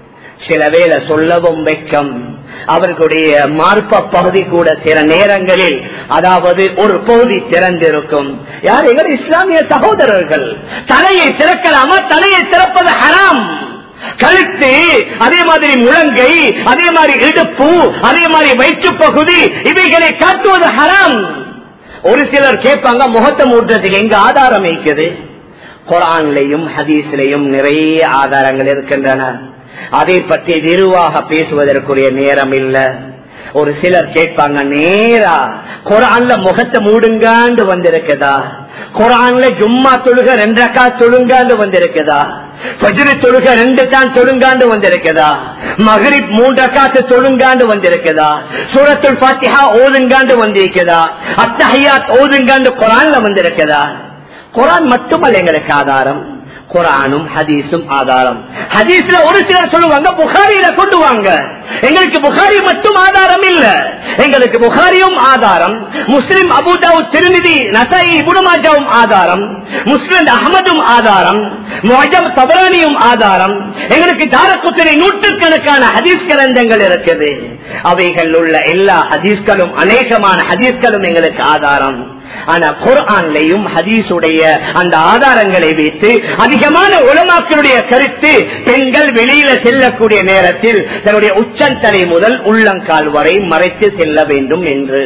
சில வேளை சொல்லவும் வெக்கம் அவர்களுடைய மார்ப பகுதி கூட சில நேரங்களில் அதாவது ஒரு பகுதி திறந்திருக்கும் யார் எங்கள் இஸ்லாமிய சகோதரர்கள் தலையை திறக்கலாமா தலையை திறப்பது ஹராம் கழுத்து அதே மாதிரி முழங்கை அதே மாதிரி இடுப்பு அதே மாதிரி வயிற்று பகுதி இவைகளை காட்டுவது ஹராம் ஒரு சிலர் கேட்பாங்க முகத்தை மூட்டுறதுக்கு எங்க ஆதாரம் இருக்குது குரான்லையும் ஹதீஸ்லையும் நிறைய ஆதாரங்கள் இருக்கின்றன அதை பற்றி விரிவாக பேசுவதற்குரிய நேரம் இல்ல ஒரு சிலர் கேட்பாங்க நேரா குரான்ல முகத்தை மூடுங்காண்டு வந்திருக்குதா குரான்ல ஜும்மா தொழுக ரெண்டக்கா தொழுங்காண்டு வந்திருக்குதா பஜ்ரு தொழுக ரெண்டு தான் தொழுங்காண்டு வந்திருக்குதா மகரிப் மூன்றக்காத்து தொழுங்காண்டு வந்திருக்குதா சூரத்துல் பாத்திஹா ஓதுங்காண்டு வந்திருக்குதா அத்தஹையாத் ஓதுங்காண்டு குரான்ல வந்திருக்குதா குரான் மட்டுமல்ல எங்களுக்கு ஆதாரம் குரானும் ஹதீஸும் ஆதாரம் ஹதீஸ்ல ஒரு சிலர் சொல்லுவாங்க புகாரியில கொண்டு வாங்க எங்களுக்கு புகாரி மட்டும் ஆதாரம் இல்ல எங்களுக்கு புகாரியும் ஆதாரம் முஸ்லிம் அபுதாவு திருநிதி நசாயி குணமாஜாவும் ஆதாரம் முஸ்லிம் அகமதும் ஆதாரம் மொஜம் தபரானியும் ஆதாரம் எங்களுக்கு தாரக்குத்திரை நூற்றுக்கணக்கான ஹதீஸ் கிரந்தங்கள் இருக்குது அவைகள் உள்ள எல்லா ஹதீஸ்களும் அநேகமான ஹதீஸ்களும் எங்களுக்கு ஆதாரம் ஆனா குர்ஆன்லையும் ஹதீஸுடைய அந்த ஆதாரங்களை வைத்து அதிகமான உலமாக்களுடைய கருத்து பெண்கள் வெளியில செல்லக்கூடிய நேரத்தில் தன்னுடைய உச்சந்தலை முதல் உள்ளங்கால் வரை மறைத்து செல்ல வேண்டும் என்று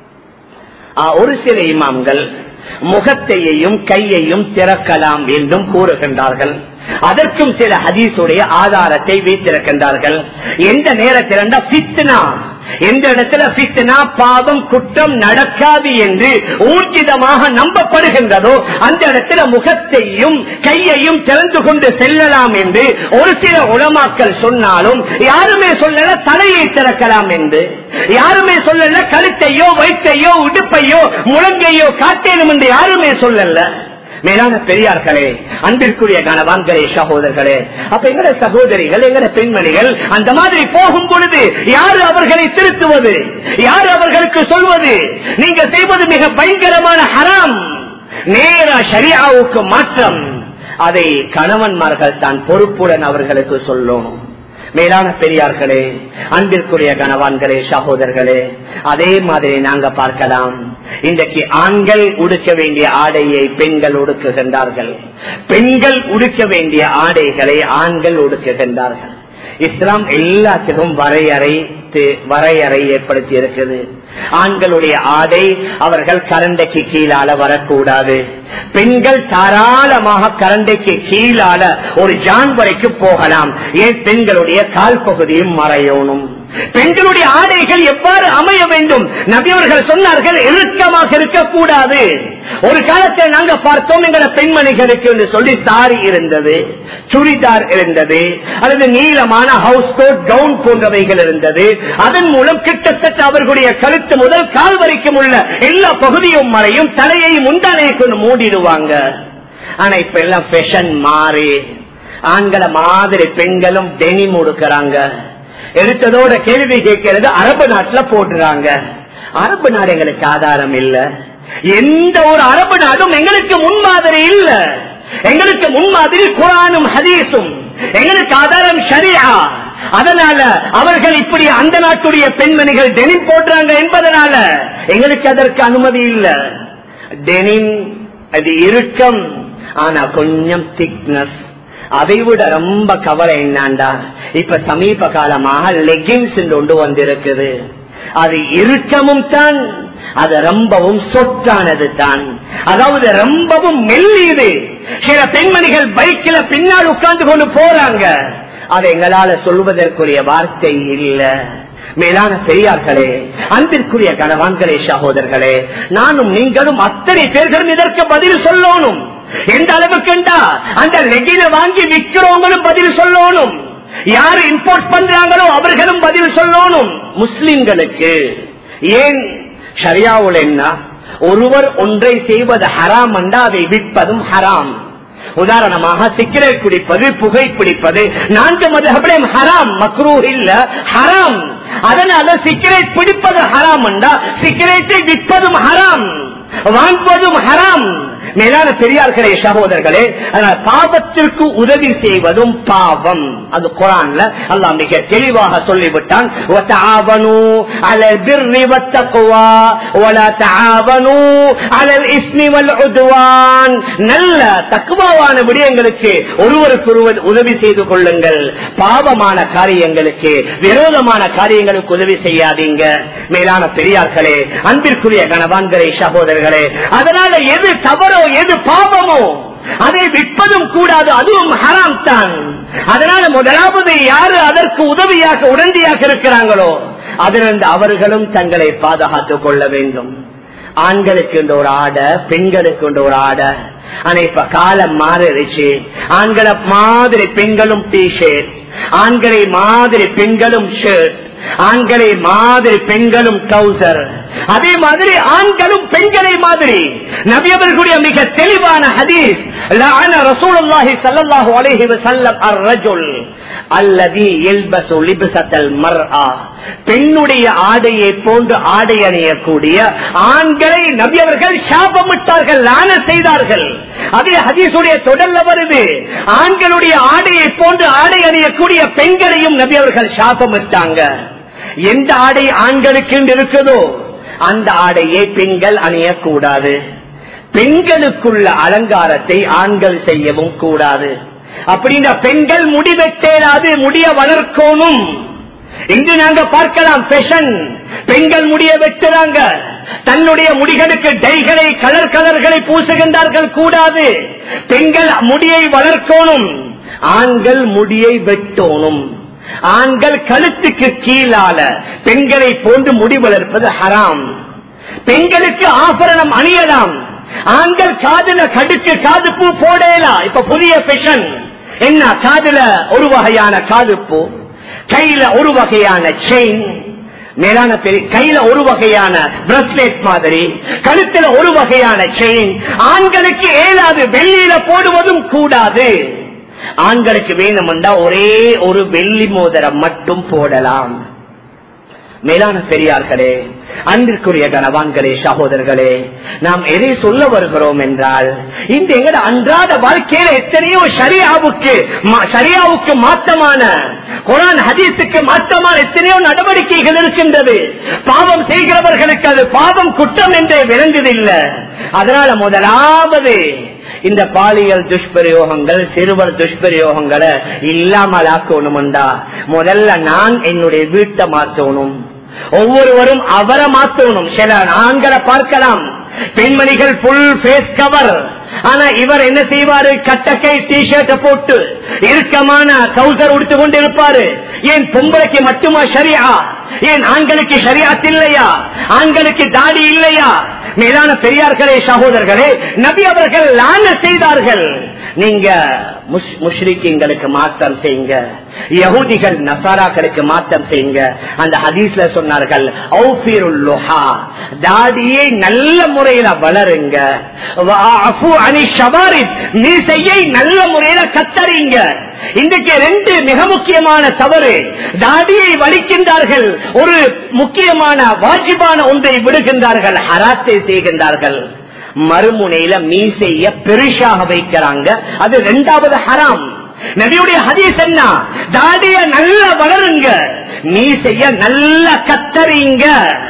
ஆ, ஒரு சில இமாம்கள் முகத்தையையும் கையையும் திறக்கலாம் என்றும் கூறுகின்றார்கள் அதற்கும் சில ஹதீஸுடைய ஆதாரத்தை வைத்திருக்கின்றார்கள் எந்த நேரத்தில் பித்னா எந்த இடத்துல பித்னா பாவம் குற்றம் நடக்காது என்று ஊர்ஜிதமாக நம்பப்படுகின்றதோ அந்த இடத்துல முகத்தையும் கையையும் திறந்து கொண்டு செல்லலாம் என்று ஒரு சில உளமாக்கல் சொன்னாலும் யாருமே சொல்லல தலையை திறக்கலாம் என்று யாருமே சொல்லல கழுத்தையோ வயிற்றையோ உடுப்பையோ முழங்கையோ காட்டேனும் என்று யாருமே சொல்லல மேலான பெரியார்களே அன்பிற்குரிய கணவான்களே சகோதரர்களே அப்ப எங்கட சகோதரிகள் எங்கட பெண்மணிகள் அந்த மாதிரி போகும் பொழுது யாரு அவர்களை திருத்துவது யாரு அவர்களுக்கு சொல்வது நீங்க செய்வது மிக பயங்கரமான ஹராம் நேர ஷரியாவுக்கு மாற்றம் அதை கணவன்மார்கள் தான் பொறுப்புடன் அவர்களுக்கு சொல்லணும் மேலான பெரியார்களே அன்பிற்குரிய கணவான்களே சகோதரர்களே அதே மாதிரி நாங்க பார்க்கலாம் இன்றைக்கு ஆண்கள் உடுக்க வேண்டிய ஆடையை பெண்கள் உடுக்குகின்றார்கள் பெண்கள் உடுக்க வேண்டிய ஆடைகளை ஆண்கள் உடுக்குகின்றார்கள் இஸ்லாம் எல்லாத்திலும் வரையறை வரையறை ஏற்படுத்தி இருக்குது ஆண்களுடைய ஆடை அவர்கள் கரண்டைக்கு கீழால வரக்கூடாது பெண்கள் தாராளமாக கரண்டைக்கு கீழால ஒரு ஜான் வரைக்கும் போகலாம் ஏன் பெண்களுடைய கால் பகுதியும் மறையணும் பெண்களுடைய ஆடைகள் எவ்வாறு அமைய வேண்டும் நபியவர்கள் சொன்னார்கள் இறுக்கமாக இருக்கக்கூடாது ஒரு காலத்தில் நாங்க பார்த்தோம் எங்களை பெண்மணிகளுக்கு என்று சொல்லி சாரி இருந்தது சுடிதார் இருந்தது அல்லது நீளமான ஹவுஸ் கோட் கவுன் போன்றவைகள் இருந்தது அதன் மூலம் கிட்டத்தட்ட அவர்களுடைய கழுத்து முதல் கால் வரைக்கும் உள்ள எல்லா பகுதியும் மறையும் தலையை முந்தானையை கொண்டு மூடிடுவாங்க ஆனா இப்ப எல்லாம் ஃபேஷன் மாறி ஆண்களை மாதிரி பெண்களும் டெனி முடுக்கிறாங்க எடுத்ததோட கேள்வி கேட்கிறது அரபு நாட்டுல போடுறாங்க அரபு நாடு எங்களுக்கு ஆதாரம் இல்ல எந்த ஒரு அரபு நாடும் எங்களுக்கு முன்மாதிரி இல்ல எங்களுக்கு முன்மாதிரி குரானும் ஹதீஸும் எங்களுக்கு ஆதாரம் சரியா அதனால அவர்கள் இப்படி அந்த நாட்டுடைய பெண்மணிகள் டெனிம் போடுறாங்க என்பதனால எங்களுக்கு அதற்கு அனுமதி இல்ல டெனிம் அது இறுக்கம் ஆனா கொஞ்சம் திக்னஸ் அதை விட ரொம்ப கவலை என்னாண்டா இப்ப சமீப காலமாக லெகின்ஸ் ஒன்று வந்திருக்குது அது இறுக்கமும் தான் அது ரொம்பவும் சொத்தானது தான் அதாவது ரொம்பவும் மெல்லியது சில பெண்மணிகள் பைக்கில் பின்னால் உட்கார்ந்து கொண்டு போறாங்க அதை எங்களால சொல்வதற்குரிய வார்த்தை இல்ல மேலான பெரியார்களே அன்பிற்குரிய கணவான்களே சகோதரர்களே நானும் நீங்களும் அத்தனை பேர்களும் இதற்கு பதில் சொல்லணும் எந்த அளவுக்குண்டா அந்த லெகின வாங்கி விற்கிறவங்களும் பதில் சொல்லணும் யாரு இம்போர்ட் பண்றாங்களோ அவர்களும் பதில் சொல்லணும் முஸ்லிம்களுக்கு ஏன் ஷரியாவுல் என்ன ஒருவர் ஒன்றை செய்வது ஹராம் என்றா அதை விற்பதும் ஹராம் உதாரணமாக சிகரெட் குடிப்பது புகை பிடிப்பது நான்கு மதகபடியும் ஹராம் மக்ரூ இல்ல ஹராம் அதனால சிகரெட் பிடிப்பது ஹராம் என்றா சிகரெட்டை விற்பதும் ஹராம் வாங்குவதும் ஹராம் மேலான பெரியார்களே சகோதரர்களே அதனால் பாவத்திற்கு உதவி செய்வதும் பாவம் அது குரான்ல அல்லாஹ் மிக தெளிவாக சொல்லிவிட்டான் وَتَعَاوَنُوا عَلَى الْبِرِّ وَالتَّقْوَى وَلَا تَعَاوَنُوا عَلَى الْإِثْمِ وَالْعُدْوَانِ நல்ல தக்குவாவான விடயங்களுக்கு ஒருவருக்கொருவர் உதவி செய்து கொள்ளுங்கள் பாவமான காரியங்களுக்கு விரோதமான காரியங்களுக்கு உதவி செய்யாதீங்க மேலான பெரியார்களே அன்பிற்குரிய கணவான்களே சகோதரர்களே அதனால எது தவறோ எது பாவமோ அதை விற்பதும் கூடாது அதுவும் ஹராம் தான் அதனால முதலாவது யாரு அதற்கு உதவியாக உடனடியாக இருக்கிறாங்களோ அதிலிருந்து அவர்களும் தங்களை பாதுகாத்துக் கொள்ள வேண்டும் ஆண்களுக்கு ஒரு ஆடை பெண்களுக்கு ஒரு ஆடை ஆனா இப்ப காலம் மாறிடுச்சு ஆண்களை மாதிரி பெண்களும் டி ஷர்ட் ஆண்களை மாதிரி பெண்களும் ஷர்ட் ஆண்களை மாதிரி பெண்களும் டவுசர் அதே மாதிரி ஆண்களும் பெண்களை மாதிரி நபியவர்களுடைய மிக தெளிவான ஹதீஸ் லஅன ரசூலுல்லாஹி ஸல்லல்லாஹு அலைஹி வஸல்லம் அர்-ரஜுல் அல்லதி யல்பசு லிப்ஸத்தல் மர்ஆ பெண்ணுடைய ஆடையை போன்று ஆடை அணியக்கூடிய ஆண்களை நபியவர்கள் சாபமிட்டார்கள் லான செய்தார்கள் அதே ஹதீஸுடைய தொடர்ல வருது ஆண்களுடைய ஆடையை போன்று ஆடை அணியக்கூடிய பெண்களையும் நபியவர்கள் சாபமிட்டாங்க எந்த ஆடை ஆண்களுக்கு இருக்குதோ அந்த ஆடையை பெண்கள் அணியக்கூடாது பெண்களுக்குள்ள அலங்காரத்தை ஆண்கள் செய்யவும் கூடாது அப்படின்னா பெண்கள் முடிவெட்டேராது முடிய வளர்க்கணும் இன்று நாங்க பார்க்கலாம் பெஷன் பெண்கள் முடிய வெட்டுறாங்க தன்னுடைய முடிகளுக்கு டைகளை கலர் கலர்களை பூசுகின்றார்கள் கூடாது பெண்கள் முடியை வளர்க்கணும் ஆண்கள் முடியை வெட்டோணும் ஆண்கள் கழுத்துக்கு கீழால பெண்களை போன்று முடி வளர்ப்பது ஹராம் பெண்களுக்கு ஆபரணம் அணியலாம் ஆண்கள் காதுல கடுக்கு காது பூ போடலாம் இப்ப புதிய பெஷன் என்ன காதுல ஒரு வகையான காது பூ கையில ஒரு வகையான செயின் மேலான பெரிய கையில ஒரு வகையான பிரஸ்லெட் மாதிரி கழுத்துல ஒரு வகையான செயின் ஆண்களுக்கு ஏழாது வெள்ளியில போடுவதும் கூடாது ஆண்களுக்கு வேணுமெண்டா ஒரே ஒரு வெள்ளி மோதிரம் மட்டும் போடலாம் மேலான பெரியார்களே அன்பிற்குரிய கனவான்களே சகோதரர்களே நாம் எதை சொல்ல வருகிறோம் என்றால் இந்த எங்கட அன்றாட வாழ்க்கையில எத்தனையோ சரியாவுக்கு சரியாவுக்கு மாற்றமான குரான் ஹதீஸுக்கு மாற்றமான எத்தனையோ நடவடிக்கைகள் இருக்கின்றது பாவம் செய்கிறவர்களுக்கு அது பாவம் குற்றம் என்றே விளங்குதில்லை அதனால முதலாவது இந்த பாலியல் துஷ்பிரயோகங்கள் சிறுவர் துஷ்பிரயோகங்களை இல்லாமல் ஆக்கணும்டா முதல்ல நான் என்னுடைய வீட்டை மாற்றணும் ஒவ்வொருவரும் அவரை மாத்தணும் சில ஆண்களை பார்க்கலாம் பெண்மணிகள் புல் ஃபேஸ் கவர் ஆனா இவர் என்ன செய்வாரு கட்டக்கை டி ஷர்ட் போட்டு இறுக்கமான கவுசர் உடுத்து கொண்டு இருப்பாரு ஏன் பொம்பளைக்கு மட்டுமா சரியா ஏன் ஆண்களுக்கு சரியாத் இல்லையா ஆண்களுக்கு தாடி இல்லையா மேலான பெரியார்களே சகோதரர்களே நபி அவர்கள் லான செய்தார்கள் நீங்க முஷ்ரிக்கிங்களுக்கு மாற்றம் செய்யுங்க யகுதிகள் நசாராக்களுக்கு மாற்றம் செய்யுங்க அந்த ஹதீஸ்ல சொன்னார்கள் ஔஃபிருல்லுஹா, தாடியை நல்ல முறையில வளருங்க வஅஃபு அனி ஷவாரித், மீசையை நல்ல முறையில கத்தறிங்க இன்றைக்கு ரெண்டு மிக முக்கியமான தவறு தாடியை வலிக்கின்றார்கள் ஒரு முக்கியமான வாஜிபான ஒன்றை விடுகின்றார்கள் ஹராத்தை செய்கின்றார்கள் மறுமுனையில மீசைய பெருசாக வைக்கிறாங்க அது இரண்டாவது ஹராம் நபியுடைய ஹதீஸ் என்ன தாடிய நல்லா வளருங்க மீசைய நல்லா கத்தறிங்க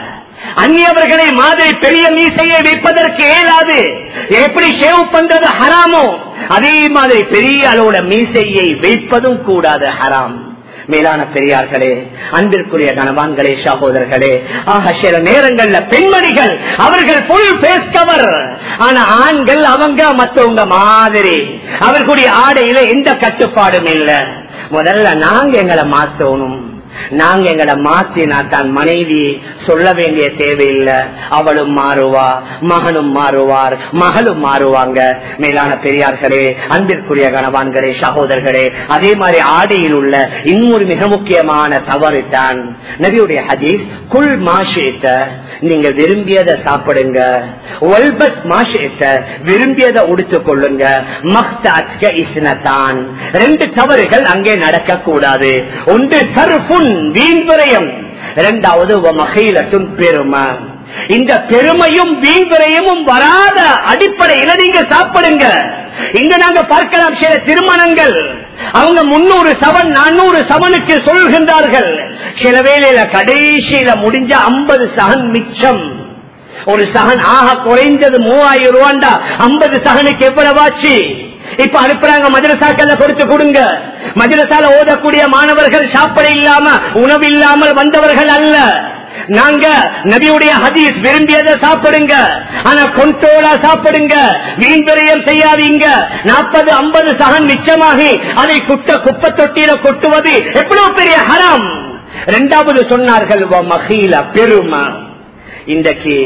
அந்நியவர்களை மாதிரி பெரிய மீசையை வைப்பதற்கு இயலாது எப்படி ஷேவ் பண்றது ஹராமோ அதே மாதிரி பெரிய அளவுல மீசையை வைப்பதும் கூடாது ஹராம் மேலான பெரியார்களே அன்பிற்குரிய கணவான்களே சகோதரர்களே ஆக சில நேரங்கள்ல பெண்மணிகள் அவர்கள் புல் பேஸ் கவர் ஆனா ஆண்கள் அவங்க மத்தவங்க மாதிரி அவர்களுடைய ஆடையில எந்த கட்டுப்பாடும் இல்ல முதல்ல நாங்க எங்களை மாத்தணும் நாங்க எங்களை மாத்தினா தான் மனைவி சொல்ல வேண்டிய தேவையில்லை அவளும் மாறுவா மகனும் மாறுவார் மகளும் மாறுவாங்க மேலான பெரியார்களே அன்பிற்குரிய கணவான்களே சகோதரர்களே அதே மாதிரி ஆடையில் உள்ள இன்னொரு மிக முக்கியமான தவறு தான் நபியுடைய ஹதீஸ் குல் மாஷேத்த நீங்க விரும்பியதை சாப்பிடுங்க ஒல்பத் மாஷேத்த விரும்பியதை உடுத்துக் கொள்ளுங்க மக்தாத்க இஸ்னதான் ரெண்டு தவறுகள் அங்கே நடக்க கூடாது ஒன்று சர்ஃபுன் வீண் விரயம் இரண்டாவது மகையிலட்டும் பெருமை இந்த பெருமையும் வீண் விரயமும் வராத அடிப்படையில நீங்க சாப்பிடுங்க இங்க நாங்க பார்க்கலாம் சில திருமணங்கள் அவங்க முன்னூறு சவன் நானூறு சவனுக்கு சொல்கின்றார்கள் சில வேளையில கடைசியில முடிஞ்ச ஐம்பது சகன் மிச்சம் ஒரு சகன் ஆக குறைந்தது மூவாயிரம் ரூபாண்டா ஐம்பது சகனுக்கு எவ்வளவாச்சு இப்ப அனுப்புறாங்க மதரசாக்கள்ல கொடுத்து கொடுங்க மதரசால ஓதக்கூடிய மாணவர்கள் சாப்பிட இல்லாம உணவு இல்லாமல் வந்தவர்கள் அல்ல நாங்க நபியுடைய ஹதீஸ் விரும்பியதை சாப்பிடுங்க ஆனா கொண்டோலா சாப்பிடுங்க வீண் விரயம் செய்யாதீங்க நாற்பது ஐம்பது சகன் மிச்சமாகி அதை குட்ட குப்பை தொட்டியில கொட்டுவது எவ்வளவு பெரிய ஹராம் இரண்டாவது சொன்னார்கள் "வ மகீல பெருமை இன்றைக்கு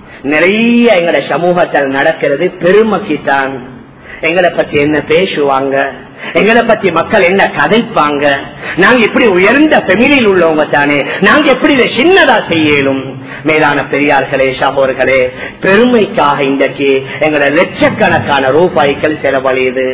நிறைய எங்கட சமூகத்தில் நடக்கிறது பெருமைக்கு தான் எங்களை பத்தி என்ன பேசுவாங்க எங்களை பத்தி மக்கள் என்ன கதைப்பாங்க நாங்க எப்படி உயர்ந்த பெமிலியில் உள்ளவங்க தானே நாங்க எப்படி இதை சின்னதா செய்யலும் மேலான பெரியார்களே சகோதர்களே பெருமைக்காக இன்றைக்கு எங்களோட லட்சக்கணக்கான ரூபாய்கள் செலவழியுது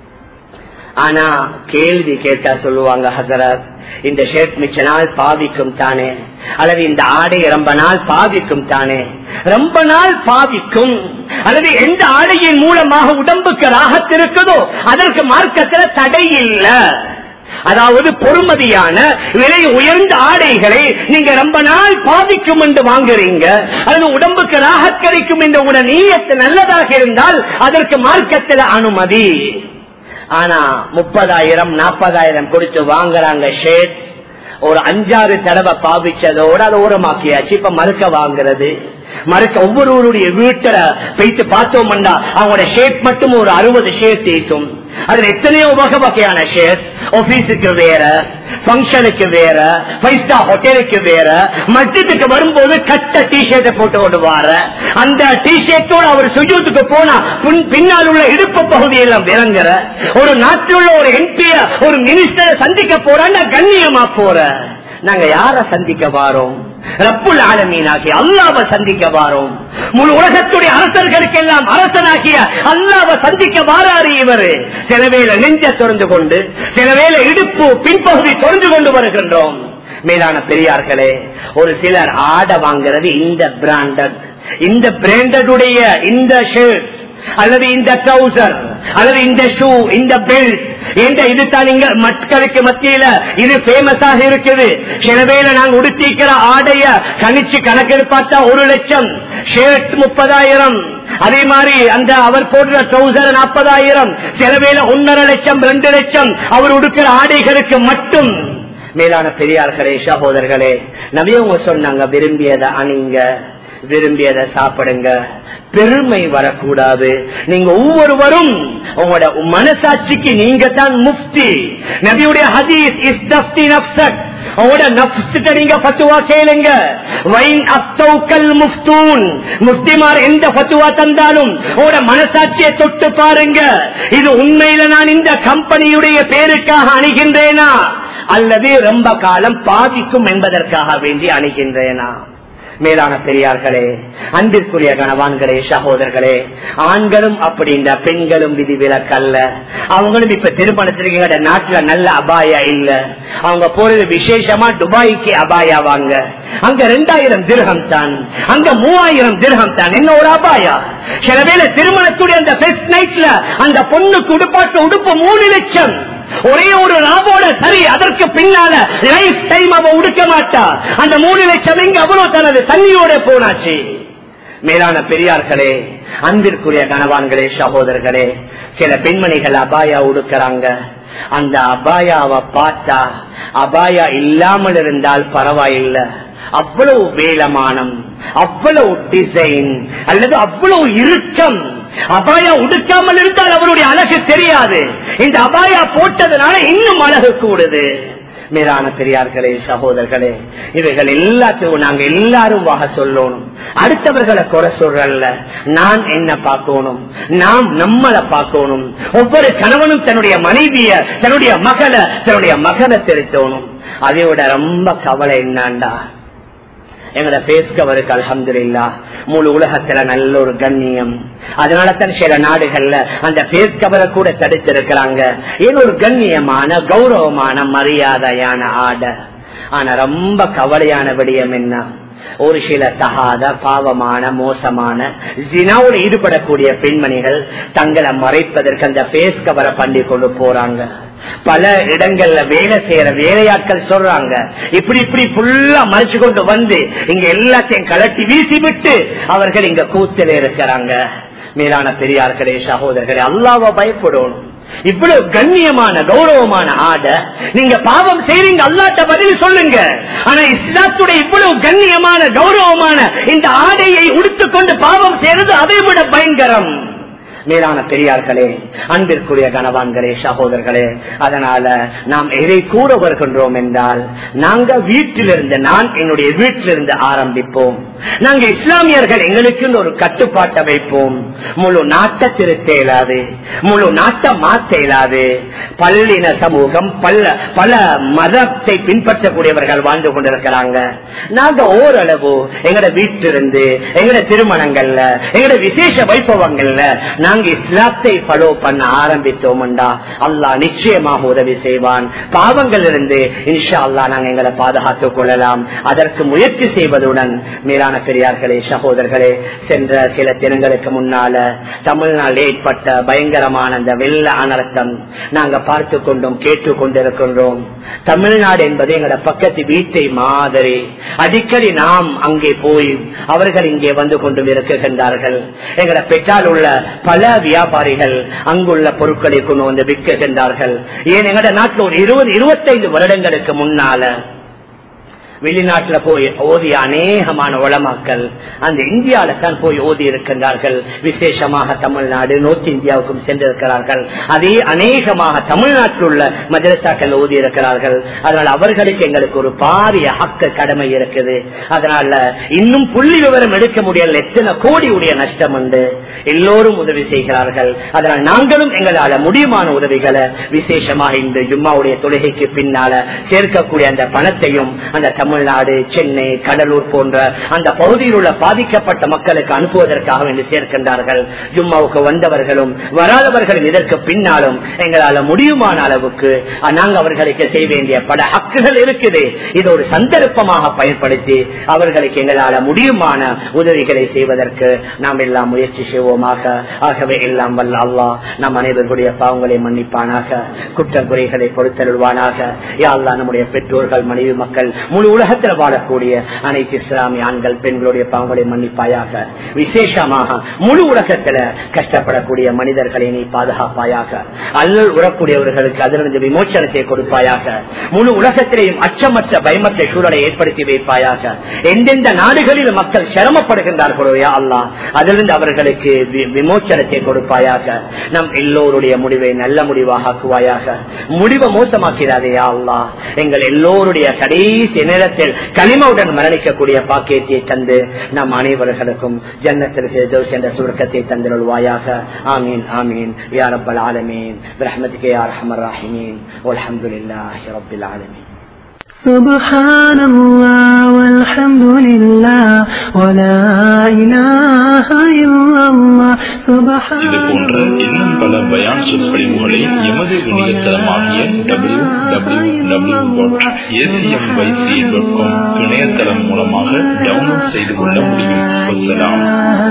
ஆனா கேள்வி கேட்டா சொல்லுவாங்க ஹசரத் இந்த ஷர்ட் மிச்ச நாள் பாவிக்கும் தானே அல்லது இந்த ஆடை ரொம்ப நாள் பாவிக்கும் தானே ரொம்ப நாள் பாவிக்கும் அல்லது எந்த ஆடையின் மூலமாக உடம்புக்கு ராகத்திருக்குதோ அதற்கு மார்க்கத்துல தடை இல்ல அதாவது பொறுமதியான விலை உயர்ந்த ஆடைகளை நீங்க ரொம்ப நாள் பாதிக்கும் என்று வாங்குறீங்க அல்லது உடம்புக்கு ராகக்கரிக்கும் என்ற உட நீயத்து நல்லதாக இருந்தால் அதற்கு மார்க்கத்தில் அனுமதி ஆனா முப்பதாயிரம் நாற்பதாயிரம் கொடுத்து வாங்குறாங்க ஷேட் ஒரு அஞ்சாறு தடவை பாவிச்சதோட அதை ஓரமாக்கியாச்சு இப்ப மறுக்க வாங்குறது மறுக்க ஒவ்வொருவருடைய வீட்டுல போயிட்டு பார்த்தோம்டா அவங்களோட ஷேட் மட்டும் ஒரு அறுபது ஷேட் தேய்க்கும் அதுல எத்தனையோ வகை வகையான ஷேட் ஆபீஸுக்கு வேற பங்கனுக்கு வேற ஃபைவ் ஸ்டார் ஹோட்டலுக்கு வேற மட்டத்துக்கு வரும்போது கட்ட டிஷர்ட்டை போட்டு ஓடுவார அந்த டிஷர்ட்டோட அவர் சுஜூத்துக்கு போனா பின்- பின்னால் உள்ள இடுப்பு பகுதியெல்லாம் விளங்குற ஒரு நாட்டில் உள்ள ஒரு எம்பிய ஒரு மினிஸ்டரை சந்திக்க போறான்னா கண்ணியமா போற நாங்க யார சந்திக்க வாரோம் ரப்புல் ஆலமீனாகி அல்லாவை சந்திக்க வாரோம் முழு உலகத்துடைய அரசர்களுக்கு எல்லாம் அரசனாகிய அல்லாவை சந்திக்க வாராரு இவரு சில வேளை நெஞ்ச தொடர்ந்து கொண்டு சில வேளை இடுப்பு பின்பகுதி தொடர்ந்து கொண்டு வருகின்றோம் மேலான பெரியார்களே ஒரு சிலர் ஆடை வாங்குறது இந்த பிராண்டட் இந்த பிராண்டடுடைய இந்த ஷர்ட் அல்லது இந்த ட்ரௌசர் அல்லது இந்த ஷூ இந்த பெல்ட் இந்த இதுதான் இங்க மக்களுக்கு மத்தியில இது ஃபேமஸாக இருக்குது சிலவேல நாங்க உடுத்திக்கிற ஆடைய கணிச்சு கணக்கெடு பார்த்தா ஒரு லட்சம் ஷர்ட் முப்பதாயிரம் அதே மாதிரி அந்த அவர் போடுற ட்ரௌசர் நாற்பதாயிரம் சிலவேல ஒன்னரை லட்சம் ரெண்டு லட்சம் அவர் உடுக்கிற ஆடைகளுக்கு மட்டும் மேலான பெரியார்களே சகோதரர்களே நவியவங்க சொன்னாங்க விரும்பியதை அணிங்க விரும்பியதை சாப்பிடுங்க பெருமை வரக்கூடாது நீங்க ஒவ்வொருவரும் உங்களோட மனசாட்சிக்கு நீங்க தான் முஃப்தி நபியுடைய ஹதீஸ் இஸ் தஃப்தி நப்சக் உங்களோட நப்சுட்ட நீங்க பத்துவா கேளுங்க வைன் அஸ்தௌக்கல் முஃப்தூன் முஃப்திமார் எந்த பத்துவா தந்தாலும் உங்களோட மனசாட்சியை தொட்டு பாருங்க இது உண்மையில நான் இந்த கம்பெனியுடைய பேருக்காக அணுகின்றேனா அல்லது ரொம்ப காலம் பாதிக்கும் என்பதற்காக வேண்டி அணுகின்றேனா மேலான பெரியார்களே அன்பிற்குரிய கணவான்களே சகோதரர்களே ஆண்களும் அப்படின்ற பெண்களும் விதி விலக்கல்ல அவங்களும் இப்ப திருமணத்திற்கு நாட்டுல நல்ல அபாயா இல்ல அவங்க போறது விசேஷமா துபாய்க்கு அபாயா வாங்க அங்க ரெண்டாயிரம் திருகம் தான் அங்க மூவாயிரம் திருகம் தான் என்ன ஒரு அபாயா சில வேளை திருமணத்துடைய அந்த பெஸ்ட் நைட்ல அந்த பொண்ணுக்கு உடுப்பாட்டு உடுப்பு மூணு லட்சம் ஒரே ஒரு ராவோட சரி அதற்கு பின்னால லைஃப் டைம் அவ உடுக்க மாட்டா அந்த மூணு லட்சம் எங்க அவ்வளவு தனது தண்ணியோட போனாச்சு மேலான பெரியார்களே அன்பிற்குரிய கணவான்களே சகோதரர்களே சில பெண்மணிகள் அபாயா உடுக்கிறாங்க அந்த அபாயாவை பார்த்தா அபாயா இல்லாமல் இருந்தால் பரவாயில்லை அவ்வளவு வேலமானம் அவ்வளவு டிசைன் அல்லது அவ்வளவு இறுக்கம் அபாயா உடுக்காமல் இருந்தால் அவருடைய அழகு தெரியாது இந்த அபாயா போட்டதுனால இன்னும் அழகு கூடுது மேலான பெரியார்களே சகோதரர்களே இவைகள் எல்லாத்தையும் நாங்க எல்லாரும் வாக சொல்லணும் அடுத்தவர்களை குறை சொல்றல்ல நான் என்ன பார்க்கணும் நாம் நம்மளை பார்க்கணும் ஒவ்வொரு கணவனும் தன்னுடைய மனைவிய தன்னுடைய மகளை தன்னுடைய மகனை திருத்தணும் அதை விட ரொம்ப கவலை என்னாண்டா எங்கட பேஸ் கவருக்கு அலமதுல்லா முழு உலகத்துல நல்ல ஒரு கண்ணியம் அதனால தான் சில நாடுகள்ல அந்த பேஸ் கவரை கூட தடுத்திருக்கிறாங்க ஏன் ஒரு கண்ணியமான கௌரவமான மரியாதையான ஆடை ஆனா ரொம்ப கவலையான விடயம் என்ன ஒரு சில தகாத பாவமான மோசமான ஜினாவோடு ஈடுபடக்கூடிய பெண்மணிகள் தங்களை மறைப்பதற்கு அந்த பேஸ் கவரை பண்ணி கொண்டு போறாங்க பல இடங்கள்ல வேலை செய்யற வேலையாட்கள் சொல்றாங்க இப்படி இப்படி ஃபுல்லா மறைச்சு கொண்டு வந்து இங்க எல்லாத்தையும் கலட்டி வீசி விட்டு அவர்கள் இங்க கூத்துல இருக்கிறாங்க மேலான பெரியார்களே சகோதரர்களே அல்லாவ பயப்படணும் இவ்வளவு கண்ணியமான கௌரவமான ஆடை நீங்க பாவம் செய்றீங்க அல்லாட்ட பதில் சொல்லுங்க ஆனா இஸ்லாத்துடைய இவ்வளவு கண்ணியமான கௌரவமான இந்த ஆடையை உடுத்துக்கொண்டு பாவம் செய்யறது அதை விட பயங்கரம் மேலான பெரியார்களே அன்பிற்குரிய கணவான்களே சகோதரர்களே அதனால நாம் எதை கூற வருகின்றோம் என்றால் நாங்க வீட்டிலிருந்து நான் என்னுடைய வீட்டிலிருந்து ஆரம்பிப்போம் நாங்க இஸ்லாமியர்கள் எங்களுக்கு ஒரு கட்டுப்பாட்டை வைப்போம் முழு நாட்டை திருத்த இயலாது முழு நாட்டை மாற்ற இயலாது பல்லின சமூகம் பல பல மதத்தை பின்பற்றக்கூடியவர்கள் வாழ்ந்து கொண்டிருக்கிறாங்க நாங்க ஓரளவு எங்கட வீட்டிலிருந்து எங்கட திருமணங்கள்ல எங்கட விசேஷ வைபவங்கள்ல நாங்க இஸ்லாத்தை ஃபாலோ பண்ண ஆரம்பித்தோம்டா அல்லாஹ் நிச்சயமாக உதவி செய்வான் பாவங்கள் இருந்து இன்ஷா அல்லா நாங்க எங்களை பாதுகாத்துக் கொள்ளலாம் அதற்கு முயற்சி செய்வதுடன் மேலான பெரியார்களே சகோதரர்களே சென்ற சில தினங்களுக்கு முன்னால தமிழ்நாட்டில் ஏற்பட்ட பயங்கரமான அந்த வெள்ள அனர்த்தம் நாங்க பார்த்து கொண்டும் கேட்டுக் கொண்டிருக்கின்றோம் தமிழ்நாடு என்பது எங்களோட பக்கத்து வீட்டை மாதிரி அடிக்கடி நாம் அங்கே போய் அவர்கள் இங்கே வந்து கொண்டும் இருக்குகின்றார்கள் எங்களோட பெற்றால் உள்ள பல வியாபாரிகள் அங்குள்ள பொருட்களை கொண்டு வந்து விற்கின்றார்கள் ஏன் எங்கட நாட்டில் ஒரு இருபது இருபத்தைந்து வருடங்களுக்கு முன்னால வெளிநாட்டுல போய் ஓதிய அநேகமான உளமாக்கள் அந்த இந்தியாவில தான் போய் ஓதி இருக்கின்றார்கள் விசேஷமாக தமிழ்நாடு நோர்த் இந்தியாவுக்கும் சென்றிருக்கிறார்கள் அதே அநேகமாக தமிழ்நாட்டில் உள்ள மதரசாக்கள் ஓதி இருக்கிறார்கள் அதனால் அவர்களுக்கு எங்களுக்கு ஒரு பாரிய ஹக்க கடமை இருக்குது அதனால இன்னும் புள்ளி விவரம் எடுக்க முடியல எத்தனை கோடி உடைய நஷ்டம் உண்டு எல்லோரும் உதவி செய்கிறார்கள் அதனால் நாங்களும் எங்களால முடியுமான உதவிகளை விசேஷமாக இந்த ஜும்மாவுடைய தொழுகைக்கு பின்னால சேர்க்கக்கூடிய அந்த பணத்தையும் அந்த தமிழ்நாடு சென்னை கடலூர் போன்ற அந்த பகுதியில் உள்ள பாதிக்கப்பட்ட மக்களுக்கு அனுப்புவதற்காக வேண்டி சேர்க்கின்றார்கள் ஜும்மாவுக்கு வந்தவர்களும் வராதவர்களும் இதற்கு பின்னாலும் எங்களால முடியுமான அளவுக்கு நாங்கள் அவர்களுக்கு செய்ய வேண்டிய பல ஹக்குகள் இருக்குது இது ஒரு சந்தர்ப்பமாக பயன்படுத்தி அவர்களுக்கு எங்களால முடியுமான உதவிகளை செய்வதற்கு நாம் எல்லாம் முயற்சி செய்வோமாக ஆகவே எல்லாம் வல்ல அல்லா நம் அனைவர்களுடைய பாவங்களை மன்னிப்பானாக குற்றம் குறைகளை பொறுத்தருள்வானாக யாழ்லா நம்முடைய பெற்றோர்கள் மனைவி மக்கள் முழு உலகத்தில் வாழக்கூடிய அனைத்து இஸ்லாமிய ஆண்கள் பெண்களுடைய பாவங்களை மன்னிப்பாயாக விசேஷமாக முழு உலகத்துல கஷ்டப்படக்கூடிய மனிதர்களை நீ பாதுகாப்பாயாக அல்லல் உறக்கூடியவர்களுக்கு அதிலிருந்து விமோச்சனத்தை கொடுப்பாயாக முழு உலகத்திலேயும் அச்சமற்ற பயமற்ற சூழலை ஏற்படுத்தி வைப்பாயாக எந்தெந்த நாடுகளில் மக்கள் சிரமப்படுகின்றார்களோ யா அல்லா அதிலிருந்து அவர்களுக்கு வி- விமோச்சனத்தை கொடுப்பாயாக நம் எல்லோருடைய முடிவை நல்ல முடிவாக ஆக்குவாயாக முடிவை மோசமாக்கிறாதே யா அல்லா எங்கள் எல்லோருடைய கடைசி நேரத்தில் களிமவுடன் மரணிக்கக்கூடிய பாக்கியத்தை தந்து நம் அனைவர்களுக்கும் ஜன்னத்திற்கு என்ற சுருக்கத்தை தந்திருவாயாக ஆமீன் ஆமீன் யா ரப்பல் ஆலமீன் برحمتك يا ارحم الراحمين والحمد لله رب العالمين سبحان الله والحمد لله ولا إله إلا الله سبحان இது போன்ற இன்னும் பல பயான் சொற்பொழிவுகளை எமது இணையதளமாகிய W W W dot A C M Y C dot com இணையதளம் மூலமாக டவுன்லோட் செய்து கொள்ள முடியும் வசலாம்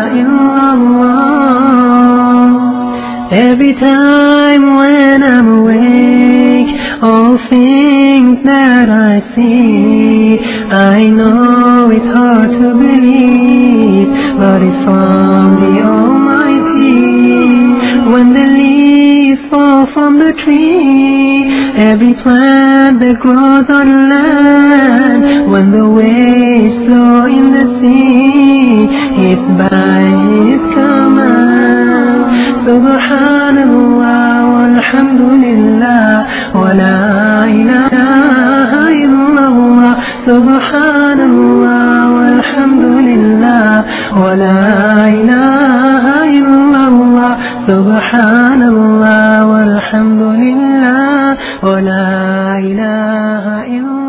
Every time when I'm awake, all things that I see, I know it's hard to believe, but it's from the Almighty. When the leaves fall from the tree, every plant that grows on land, when the waves flow in the sea, it's by His command. سبحان الله والحمد لله ولا إله إلا الله سبحان الله والحمد لله ولا إله إلا الله سبحان الله والحمد لله ولا إله إلا